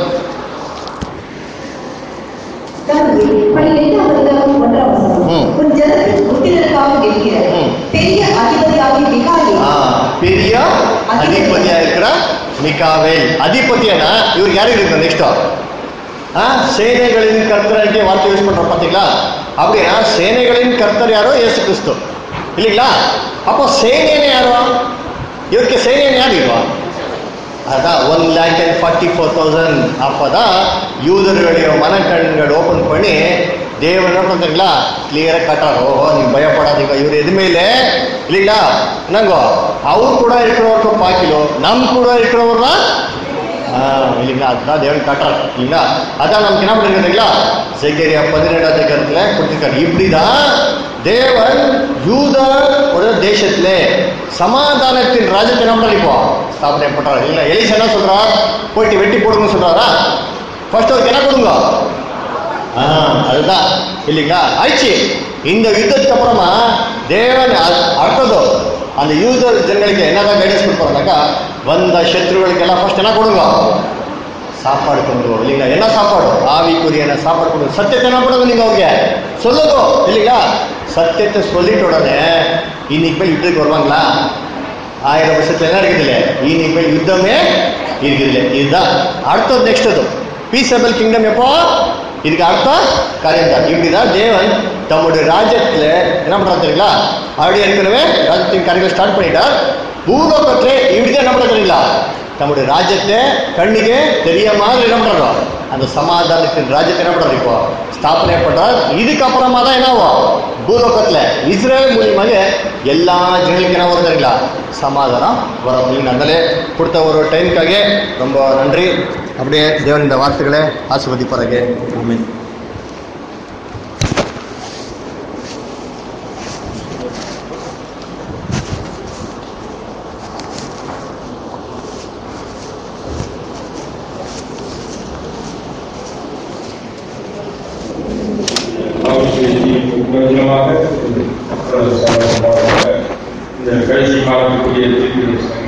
கர்த்தரே, பன்னிரெண்டாம் அதிகாரம் ஒன்றாம் வசனம். ம். உன் ஜனத்தின் புத்திரருக்காக நிற்கிற ம். பெரிய அதிபதியாகிய மிகாயே, பெரிய அதிபதியா இருக்கிற மிகாவேல் அதிபதியானா இவருக்கு யாரு இருக்கு நெக்ஸ்ட் ஆ சேனைகளின் கர்த்தர் வார்த்தை யூஸ் பண்றோம் பாத்தீங்களா அப்படின்னா சேனைகளின் கர்த்தர் யாரோ இயேசு கிறிஸ்து இல்லைங்களா அப்போ சேனைன்னு யாரோ இவருக்கு சேனைன்னு யார் இருக்கா அதான் one lakh and forty four thousand அப்போதான் யூதர்களுடைய மனக்கண்கள் ஓப்பன் பண்ணி தேவன் என்ன பண்றீங்களா கிளியராக கட்டுறாரு ஓஹோ நீங்க பயப்படாதீங்க இவர் எதுவுமே இல்லை இல்லைங்களா என்னங்கோ அவர் கூட இருக்கிறவருக்கும் பாக்கிலோ நம் கூட இருக்கிறவர் தான் ஆ, இல்லைங்களா அதுதான் தேவன் காட்டுறாரு இல்லைங்களா அதான் நமக்கு என்ன பண்ணிருக்கீங்களா செகரியா பதினேழாவது அதிகாரத்துல கொடுத்திருக்காரு இப்படிதான் தேவன் யூத ஒரு தேசத்துல சமாதானத்தின் ராஜ்யத்தை என்ன பண்ணிப்போம் ஸ்தாபனை பண்றாரு இல்ல எலிசா என்ன சொல்றார் போயிட்டு வெட்டி போடுங்கன்னு சொல்றாரா ஃபர்ஸ்ட் அவருக்கு என்ன கொடுங்க ஆ, அதுதான் இல்லைங்களா ஆயிடுச்சு இந்த யுத்தத்துக்கு அப்புறமா தேவன் அ- அடுத்ததோ அந்த யூசர் ஜனங்களுக்கு என்னதான் கைடன்ஸ் கொடுப்பாருனாக்கா வந்த சத்ருகளுக்கு எல்லாம் ஃபர்ஸ்ட் என்ன கொடுங்க சாப்பாடு கொண்டு வரும் இல்லைங்களா என்ன சாப்பாடு ஆவிக்குரிய என்ன சாப்பாடு கொண்டு வரும். சத்தியத்தை என்ன பண்ணுங்க நீங்க அவங்க சொல்லுங்க இல்லைங்களா சத்தியத்தை சொல்லிட்ட உடனே இன்னைக்கு போய் யுத்தத்துக்கு வருவாங்களா ஆயிரம் வருஷத்துல என்ன இருக்குது இல்லை இன்னைக்கு போய் யுத்தமே இருக்குது இல்லை இதுதான் அடுத்தது நெக்ஸ்ட் அது பீசபிள் கிங்டம் எப்போ இதுக்கு அர்த்தம் காரியம் தான் இப்படிதான் தேவன் தம்முடைய ராஜ்யத்துல என்ன பண்றாரு தெரியுங்களா ஆல்ரெடி ஏற்கனவே ராஜ்யத்தின் காரியங்கள் ஸ்டார்ட் பண்ணிட்டார் பூலோகத்திலே இப்படிதான் என்ன பண்றது தெரியுங்களா தம்முடைய ராஜ்யத்தை கண்ணுக்கு தெரிய மாதிரி என்ன பண்றோம் அந்த சமாதானத்தின் ராஜ்யத்தை என்ன பண்றாரு இப்போ ஸ்தாபனை பண்றார் இதுக்கப்புறமா தான் என்னவோ பூலோகத்துல இஸ்ரேல் மூலியமாக எல்லா ஜனங்களுக்கு என்ன வரும் தெரியுங்களா சமாதானம் வரும் அப்படின்னு அதனாலே கொடுத்த ஒரு டைமுக்காக ரொம்ப நன்றி அப்படியே தேவன் இந்த வார்த்தைகளை ஆசிர்வதிப்பாருங்க ஆமென் அவசியத்தை கொஞ்சமாக இந்த கடைசி காலத்துக்குரிய தீர்க்கதரிசனம்